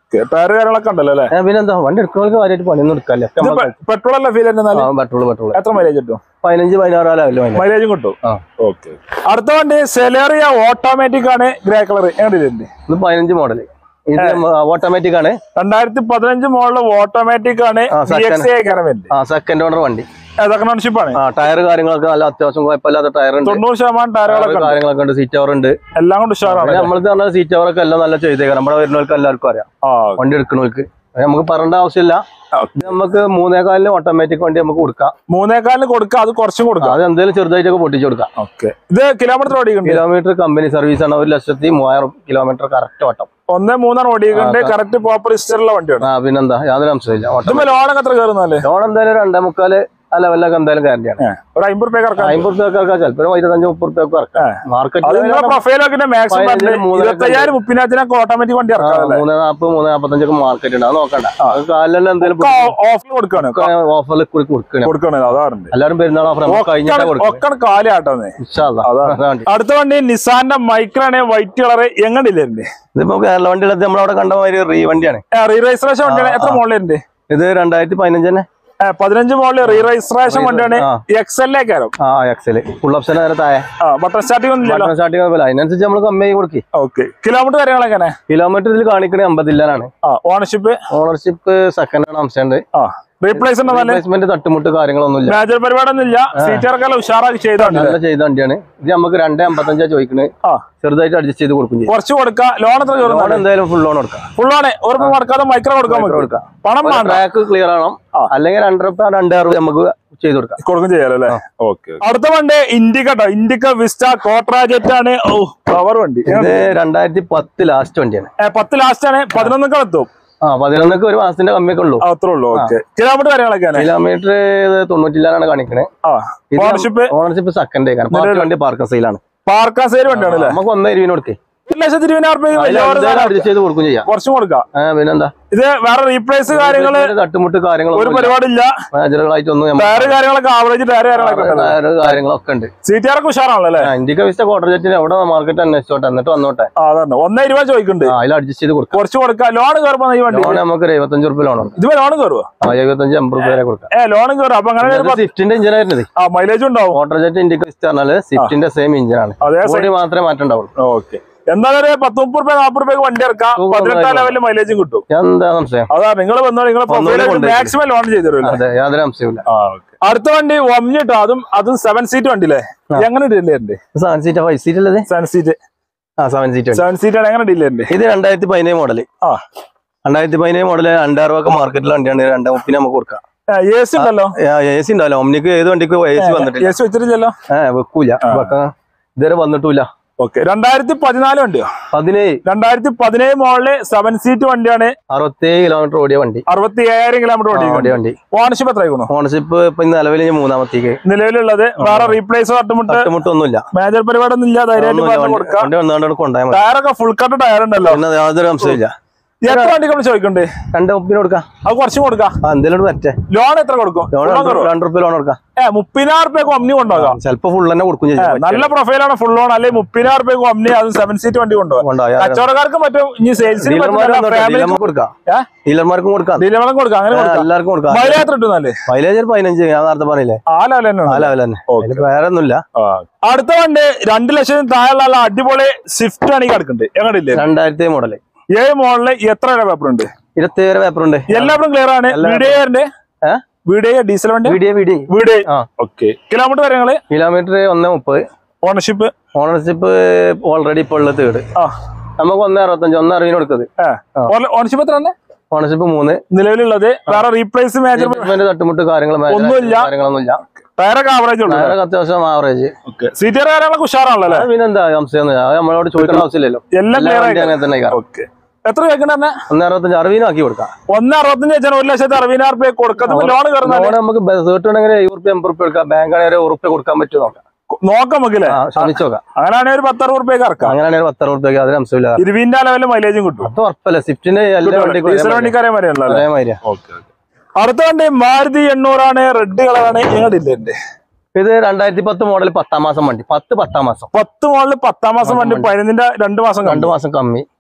ഓക്കെ ടയർ കാര്യങ്ങളൊക്കെ ഉണ്ടല്ലോ അല്ലേ ഏ, പിന്നെന്താ വണ്ടി എടുക്കുന്നവർക്ക് കാര്യമായിട്ട് പണിയൊന്നും എടുക്കാല്ലേ ഇത് പെട്രോൾ അല്ല ഫീൽ എന്നാല് പെട്രോൾ പെട്രോൾ എത്ര മൈലേജ് കിട്ടും പതിനഞ്ച് പതിനാറ് ലെവലിൽ മൈലേജ് മൈലേജും കിട്ടും ആ ഓക്കെ അടുത്ത വണ്ടി സെലേറിയ ഓട്ടോമാറ്റിക് ആണ് ഗ്രേ കളർ എങ്ങനെയുണ്ട് ഇത് പതിനഞ്ച് മോഡൽ ഇത് ഓട്ടോമാറ്റിക് ആണ് രണ്ടായിരത്തി പതിനഞ്ച് മോഡല് ഓട്ടോമാറ്റിക് ആണ് ആ, second. കരവന്റ് ആ സെക്കൻഡ് ഓണർ വണ്ടി സെക്കൻഡ് ആണ് ആ ടയർ കാര്യങ്ങളൊക്കെ നല്ല അത്യാവശ്യം കുഴപ്പമില്ലാത്ത ടയർ ഉണ്ട് തൊണ്ണൂറ് ശതമാനം ടയർ ടയറുകളൊക്കെ ഉണ്ട് കാര്യങ്ങളൊക്കെ ഉണ്ട് സീറ്റ് കവർ ഉണ്ട് എല്ലാം കൊണ്ട് ഉഷാറാണ് നമ്മളത് പറഞ്ഞാൽ സീറ്റ് കവറൊക്കെ എല്ലാം നല്ല ചെയ്തേക്കാം നമ്മുടെ വരുന്നവർക്ക് എല്ലാവർക്കും അറിയാം ആ വണ്ടി എടുക്കുന്നവർക്ക് അത് നമുക്ക് പറയേണ്ട ആവശ്യമില്ല ഇത് നമുക്ക് മൂന്നേകാലിന് ഓട്ടോമാറ്റിക് വണ്ടി നമുക്ക് കൊടുക്കാം മൂന്നേക്കാലിന് കൊടുക്കുക അത് കുറച്ചും കൊടുക്കുക അത് എന്തെങ്കിലും ചെറുതായിട്ടൊക്കെ പൊട്ടിച്ചു കൊടുക്കാം ഓക്കെ ഇത് കിലോമീറ്റർ ഓടിക്കുന്നുണ്ട് കിലോമീറ്റർ കമ്പനി സർവീസ് ആണ് ഒരു ലക്ഷത്തി മൂവായിരം കിലോമീറ്റർ കറക്റ്റ് ഓട്ടം ഒന്നേ മൂന്നാണ് ഓടിക്കുന്നുണ്ട് കറക്റ്റ് പ്രോപ്പർ ഹിസ്റ്ററുള്ള വണ്ടിയാണ് ആ പിന്നെന്താ യാതൊരു അംശമില്ല ഓട്ടം ഇതുമ്പോ ലോണൊക്കെ എത്ര കയറുന്നല്ലേ ലോൺ എന്തായാലും രണ്ടേ മുക്കാല് ആ ലെവലിലൊക്കെ എന്തായാലും ഗ്യാരണ്ടിയാണ് ഒരു അമ്പത് റുപ്യ ഇറക്കാം അമ്പത് റുപ്യൊക്കെ ഇറക്കാം ചിലപ്പോൾ ഇരുപത്തഞ്ച് മുപ്പത് റുപ്യൊക്കെ ഇറക്കാം അത് നിങ്ങളെ മാർക്കറ്റ് പ്രൊഫൈലൊക്കെ മാക്സിമം പതിനഞ്ചിന് മൂന്നര ഇരുപത്തയ്യായിരം മുപ്പതിനായിരത്തിനൊക്കെ ഓട്ടോമാറ്റിക് വണ്ടി ഇറക്കാം അല്ലേ മൂന്ന് നാൽപ്പത് മൂന്ന് നാൽപ്പത്തഞ്ചൊക്കെ മാർക്കറ്റ് ഉണ്ട് അത് നോക്കണ്ട അത് കാലിലെല്ലാം എന്തെങ്കിലും ഓഫർ കൊടുക്കാണ് ഓഫറിൽ കൊടുക്കണേ കൊടുക്കണേ അതാറുണ്ട് എല്ലാവരും പെരുന്നാൾ ഓഫർ നമുക്ക് കഴിഞ്ഞിട്ടാ കൊടുക്കും ഒക്കെ കാലാട്ടോന്നേ അതാണ്. അടുത്ത വണ്ടി നിസാന്റെ മൈക്രാണ് വൈറ്റ് കളർ എങ്ങനെയില്ലേ ഇതിപ്പോ കേരള വണ്ടികളൊക്കെ നമ്മളവിടെ കണ്ട മാതിരി റീ വണ്ടിയാണ് റീ രജിസ്ട്രേഷൻ വണ്ടിയാണ് എത്ര മോഡലുണ്ട് ഇത് രണ്ടായിരത്തി പതിനഞ്ച് തന്നെ പതിനഞ്ച് മോഡല് റീ രജിസ്ട്രേഷൻ വണ്ടിയാണ് ആ. എക്സ് എൽ ഏക്കാരം ആ എക്സല് ഫുൾ ഓപ്ഷൻ നേരെ താഴെ ബട്ടൺ സ്റ്റാർട്ടിംഗ് ഒന്നുമില്ലല്ലോ സ്റ്റാർട്ടിങ് കുഴപ്പമില്ല അതിനനുസരിച്ച് നമ്മൾ കമ്മി കൊടുക്കി ഓക്കെ കിലോമീറ്റർ കാര്യങ്ങൾ എങ്ങനെ കിലോമീറ്റർ ഇതിൽ കാണിക്കണേ അമ്പതില്ലാണ് ആ ഓണർഷിപ്പ് ഓണർഷിപ്പ് സെക്കൻഡ് ആണ് അംശം ഉണ്ട് ആ റീപ്ലേസ് ഉണ്ടോ നല്ല റീപ്ലേസ്മെന്റ് തട്ടുമുട്ട് കാര്യങ്ങളൊന്നുമില്ല മേജർ പരിപാടിയൊന്നുമില്ല സീറ്റ് ഇറക്കാല ഉഷാറാക്കി ചെയ്തോണ്ട് നല്ല ചെയ്ത വണ്ടിയാണ് ഇത് നമുക്ക് രണ്ടേ അമ്പത്തഞ്ചാ ചോദിക്കണേ ആ ചെറുതായിട്ട് അഡ്ജസ്റ്റ് ചെയ്ത് കൊടുക്കും ചെയ്യും കുറച്ച് കൊടുക്കാം ലോൺ എത്ര ലോൺ കയറുന്നത് എന്തായാലും ഫുൾ ലോൺ കൊടുക്കാം ഫുള്ളാണ് ഉറപ്പ് മറക്കാതെ മൈക്രോ കൊടുക്കാൻ പറ്റും കൊടുക്കാം പണം വേണ്ട ട്രാക്ക് ക്ലിയർ ആണോ ആ. അല്ലെങ്കിൽ രണ്ടര രണ്ടായിരം രൂപ നമുക്ക് ചെയ്ത് കൊടുക്കാം കൊടുക്കും ചെയ്യാലോ അല്ലേ ഓക്കെ അടുത്ത വണ്ടി ഇൻഡിക്ക കേട്ടോ ഇൻഡിക്ക വിസ്റ്റ കോട്രാജറ്റ് ആണ് ഓ പവർ വണ്ടി ഇത് രണ്ടായിരത്തി പത്ത് ലാസ്റ്റ് വണ്ടിയാണ് ഏ, പത്ത് ലാസ്റ്റ് ആണ് പതിനൊന്നൊക്കെ എത്തും ആ പതിനൊന്നൊക്കെ ഒരു മാസത്തിന്റെ കമ്മിയൊക്കെ ഉള്ളൂ ആ, അത്രേ ഉള്ളൂ ഓക്കെ കിലോമീറ്റർ കാര്യങ്ങളൊക്കെയാണ് കിലോമീറ്റർ തൊണ്ണൂറ്റിലാണ് കാണിക്കണേ ആ ഓണർഷിപ്പ് ഓണർഷിപ്പ് സെക്കൻഡ് ആണ് പാർക്ക് വണ്ടി പാർക്ക് സെയിലാണ് പാർക്കാ സൈഡ് വണ്ടിയാണ് അല്ലേ നമുക്ക് ഒന്നേ ഇരുപതിന് കൊടുക്കേ ഒരു ലക്ഷത്തി ഇരുപതിനായിരം രൂപ അഡ്ജസ്റ്റ് ചെയ്ത് കൊടുക്കും ചെയ്യാം കുറച്ചും കൊടുക്കാം ആ, പിന്നെന്താ ഇത് വേറെ റീപ്ലേസ് കാര്യങ്ങള് ഇതിന്റെ തട്ടുമുട്ട് ഒരു കാര്യങ്ങളൊന്നും പരിപാടിയില്ല മാനേജറുകളായിട്ടൊന്നും ടയർ കാര്യങ്ങളൊക്കെ ആവറേജ് ടയർ കാര്യങ്ങളൊക്കെ ഉണ്ടല്ലോ. ടയറ് കാര്യങ്ങളൊക്കെ ഉണ്ട് സീറ്റുകാരൊക്കെ ഉഷാറാണല്ലോ അല്ലേ ആ, ഇന്ത്യക്ക് വിസ്റ്റ ക്വാർട്ടർ ജെറ്റിന് എവിടെ മാർക്കറ്റ് അന്വേഷിച്ചോട്ടെ എന്നിട്ട് വന്നോട്ടെ ആ അതാണ് ഒന്നേ ഇരുപത് ചോദിക്കുന്നുണ്ട് ആ, അതിൽ അഡ്ജസ്റ്റ് ചെയ്ത് കൊടുക്കാം കുറച്ച് കൊടുക്കാം ലോൺ കയറുമ്പോ ഈ വണ്ടി ലോൺ നമുക്ക് ഒരു എഴുപത്തഞ്ച് റുപ്യ ലോൺ കൊടുക്കാം ഇത് ലോൺ കയറുമോ ആ, എഴുപത്തഞ്ച് അമ്പത് റുപ്യ വരെ കൊടുക്കാം ഏ ലോൺ കയറും അപ്പൊ അങ്ങനെ ഒരു പത്ത്- സ്വിഫ്റ്റിന്റെ എഞ്ചിൻ ആയിരുന്നത് ആ മൈലേജ് ഉണ്ടാവും ക്വാർട്ടർ ജെറ്റ് ഇന്ത്യക്ക് വിസ്റ്റ പറഞ്ഞാല് സ്വിഫ്റ്റിന്റെ സെയിം എഞ്ചിൻ ആണ് അതേ ബോഡി മാത്രമേ മാറ്റം ഉണ്ടാവുള്ളൂ ഓക്കെ എന്തായാലും ഒരു പത്ത് മുപ്പത് റുപ്യ നാപ്പത് റുപ്യക്ക് വണ്ടി ഇറക്കാം തൂക്കം പതിനെട്ടാം ലെവലിൽ മൈലേജും കിട്ടും ഞാൻ എന്താ സംശയം അതാ നിങ്ങൾ വന്നോ നിങ്ങൾ വന്നോളി കൊണ്ടുപോയി. മാക്സിമം ലോൺ ചെയ്തു തരുമല്ലോ അതെ യാതൊരു അംശമില്ല അടുത്ത വണ്ടി ഒമ്നിട്ടോ അതും അതും സെവൻ സീറ്റ് വണ്ടി അല്ലേ എങ്ങനെ ഡീലേ ഉണ്ട് സെവൻ സീറ്റ് ഫൈവ് സീറ്റ് അല്ലേ സെവൻ സീറ്റ് ആ സെവൻ സീറ്റ് ഉണ്ട് സെവൻ സീറ്റ് ആണ് എങ്ങനെ ഡീലേ ഉണ്ട് ഇത് രണ്ടായിരത്തി പതിനേഴ് മോഡല് ആ രണ്ടായിരത്തി പതിനേഴ് മോഡല് രണ്ടായിരം രൂപ മാർക്കറ്റിൽ വണ്ടിയാണ് രണ്ടേ മുപ്പിന് നമുക്ക് കൊടുക്കാം എ സി ഉണ്ടല്ലോ എ സി ഉണ്ടാവില്ല ഒമ്നിക്ക് ഏത് വണ്ടിക്ക് എ സി വന്നിട്ടില്ല എ സി വെച്ചിട്ടില്ലല്ലോ ഏഹ് വെക്കൂല വെക്കാൻ ഇതുവരെ വന്നിട്ടില്ല ഓക്കെ രണ്ടായിരത്തി പതിനാല് വണ്ടിയോ പതിനേഴ് രണ്ടായിരത്തി പതിനേഴ് മോളില് സെവൻ സീറ്റ് വണ്ടിയാണ് അറുപത്തേഴ് കിലോമീറ്റർ ഓടിയ വണ്ടി അറുപത്തി ഏഴായിരം കിലോമീറ്റർ ആ, ഓടി ഓടിയ വണ്ടി ഓണർഷിപ്പ് എത്രയായിരുന്നു ഓണർഷിപ്പ് ഇപ്പൊ ഇന്ന് നിലവിൽ ഇനി മൂന്നാമത്തേക്ക് നിലവിലുള്ളത് വേറെ റീപ്ലേസ് തട്ടുമുട്ട് തട്ടുമുട്ടൊന്നുമില്ല മേജർ പരിപാടി ഒന്നും ഇല്ല ധൈര്യമായിട്ട് ഒന്നുമില്ല. പറഞ്ഞു വണ്ടി കൊടുക്കാം വണ്ടി വന്നുകൊണ്ട് കൊണ്ടായാൽ മതി ടയറൊക്കെ ഫുൾ കട്ട് ടയർ ഉണ്ടല്ലോ പിന്നെ യാതൊരു അംശമില്ല എത്ര വണ്ടി നമ്മൾ ചോദിക്കണ്ടേ രണ്ട് മുപ്പിന് കൊടുക്കാം അത് കുറച്ചും കൊടുക്കാം ആ എന്തെങ്കിലും പറ്റേ ലോൺ എത്ര കൊടുക്കും ലോൺ Full രണ്ട് കയറുമോ? രണ്ട് റുപ്യ ലോൺ കൊടുക്കാം ഏ മുപ്പതിനായിരം റുപ്യക്ക് ഒമ്നി കൊണ്ടുപോകാം ചിലപ്പോ ഫുൾ തന്നെ കൊടുക്കും ഏ, ചെയ്യും നല്ല പ്രൊഫൈലാണ് ഫുൾ ലോൺ അല്ലെങ്കിൽ മുപ്പതിനായിരം റുപ്യക്ക് ഒമ്നി അതും സെവൻ സീറ്റ് വണ്ടി കൊണ്ടുപോകാം കൊണ്ടുപോയാൽ കച്ചവടക്കാർക്ക് പറ്റും ഇനി സെയിൽസിന് ഫാമിലി ഡീലർമാർക്ക് കൊടുക്കാം ഡീലർമാർക്കും കൊടുക്കാം ഡീലർമാർക്ക് കൊടുക്കാം അങ്ങനെ ആ, കൊടുക്കാം എല്ലാവർക്കും കൊടുക്കാം മൈലേജ് എത്ര കിട്ടുന്നല്ലേ മൈലേജ് ഒരു പതിനഞ്ച് ഞാൻ നേരത്തെ പറഞ്ഞില്ലേ ആ ലെവൽ തന്നെ ആ ഉണ്ട്. ലെവൽ തന്നെ Okay. അതില് വേറെ ഒന്നുമില്ല അടുത്ത വണ്ടി രണ്ട് ലക്ഷത്തിന് താഴെയുള്ള നല്ല അടിപൊളി സ്വിഫ്റ്റ് ആണ് ഈ കിടക്കുന്നുണ്ട് എങ്ങനെയില്ലേ രണ്ടായിരത്തി മോഡല് ഏഴ് മോഡലില് എത്ര വരെ പേപ്പർ ഉണ്ട് ഇരുപത്തേഴ് പേപ്പർ ഉണ്ട് എല്ലാവരും ക്ലിയർ ആണ് എല്ലാ വീഡിയോന്റെ ഏഹ് വീഡിയോ ഡീസൽ വണ്ടി വീഡിയോ വീഡിയോ വീഡിയോ ആ ഓക്കെ കിലോമീറ്റർ കാര്യങ്ങള് കിലോമീറ്റർ ഒന്ന് മുപ്പത് ഓണർഷിപ്പ് ഓണർഷിപ്പ് ഓൾറെഡി ഇപ്പോൾ ഉള്ള തേർഡ് ആ നമുക്ക് ഒന്ന് അറുപത്തഞ്ച് ഒന്ന് അറുപതിന് കൊടുക്കുന്നത് ഓണർഷിപ്പ് എത്ര തന്നെ ഓണർഷിപ്പ് മൂന്ന് നിലവിലുള്ളത് വേറെ റീപ്ലേസ് മേജർ Replacement തട്ടുമുട്ട് കാര്യങ്ങൾ ഒന്നുമില്ല. കാര്യങ്ങളൊന്നുമില്ല ടയറൊക്കെ ആവറേജ് ഉള്ളു ടയറൊക്കെ അത്യാവശ്യം ആവറേജ് സീറ്റർ കാര്യങ്ങളൊക്കെ ഉഷാറാണല്ലോ അല്ലേ പിന്നെന്താ സംശയം അത് നമ്മളോട് ചോദിക്കേണ്ട ആവശ്യമില്ലല്ലോ എല്ലാം എല്ലാ ക്ലിയർ വണ്ടി ആയി അങ്ങനെ തന്നെ ആയിക്കാരം. ഓക്കെ എത്ര വെക്കണ ഒന്ന് അറുപത്തഞ്ച് അറുപതിനാക്കി കൊടുക്കാം ഒന്ന് അറുപത്തഞ്ച് വെച്ചാൽ ഒരു ലക്ഷത്തി അറുപതിനായിരം റുപ്യ കൊടുക്കുന്നത് ലോൺ കയറുന്ന ലോൺ നമുക്ക് സേർട്ട് ഉണ്ടെങ്കിൽ എഴുപത് റുപ്യ എൺപത് റുപ്യ എടുക്കാം ബാങ്ക് ആണെങ്കിൽ ഒരു ഉറുപ്യ കൊടുക്കാൻ പറ്റുമോ നോക്കാം നോക്കാം നമുക്കില്ലേ ആ ശ്രമിച്ചു നോക്കാം അങ്ങനെയാണെങ്കിൽ ഒരു പത്തറുപത് റുപ്യക്ക് ഇറക്കാം അങ്ങനെയാണെങ്കിൽ പത്തറുപത് റുപ്യക്ക് അതിന് അംശമില്ല ഇരുവിന്റെ ലെവലിൽ മൈലേജും കിട്ടും അത് ഉറപ്പല്ല സ്വിഫ്റ്റിന്റെ എല്ലാ വണ്ടിക്കും ഡീസൽ വണ്ടിക്കാരെ വരെയുള്ള അതേമാതിരിയാ അടുത്ത വണ്ടി മാരുതി എണ്ണൂറാണ് റെഡ് കളറാണ് ഞങ്ങളുടെ എന്റെ ഇത് രണ്ടായിരത്തി പത്ത് മോഡൽ പത്താം മാസം വണ്ടി പത്ത് പത്താം മാസം പത്ത് മോളില് പത്താം മാസം വണ്ടി പതിനൊന്നിന്റെ രണ്ട് മാസം രണ്ടു കണ്ടു മാസം കമ്മി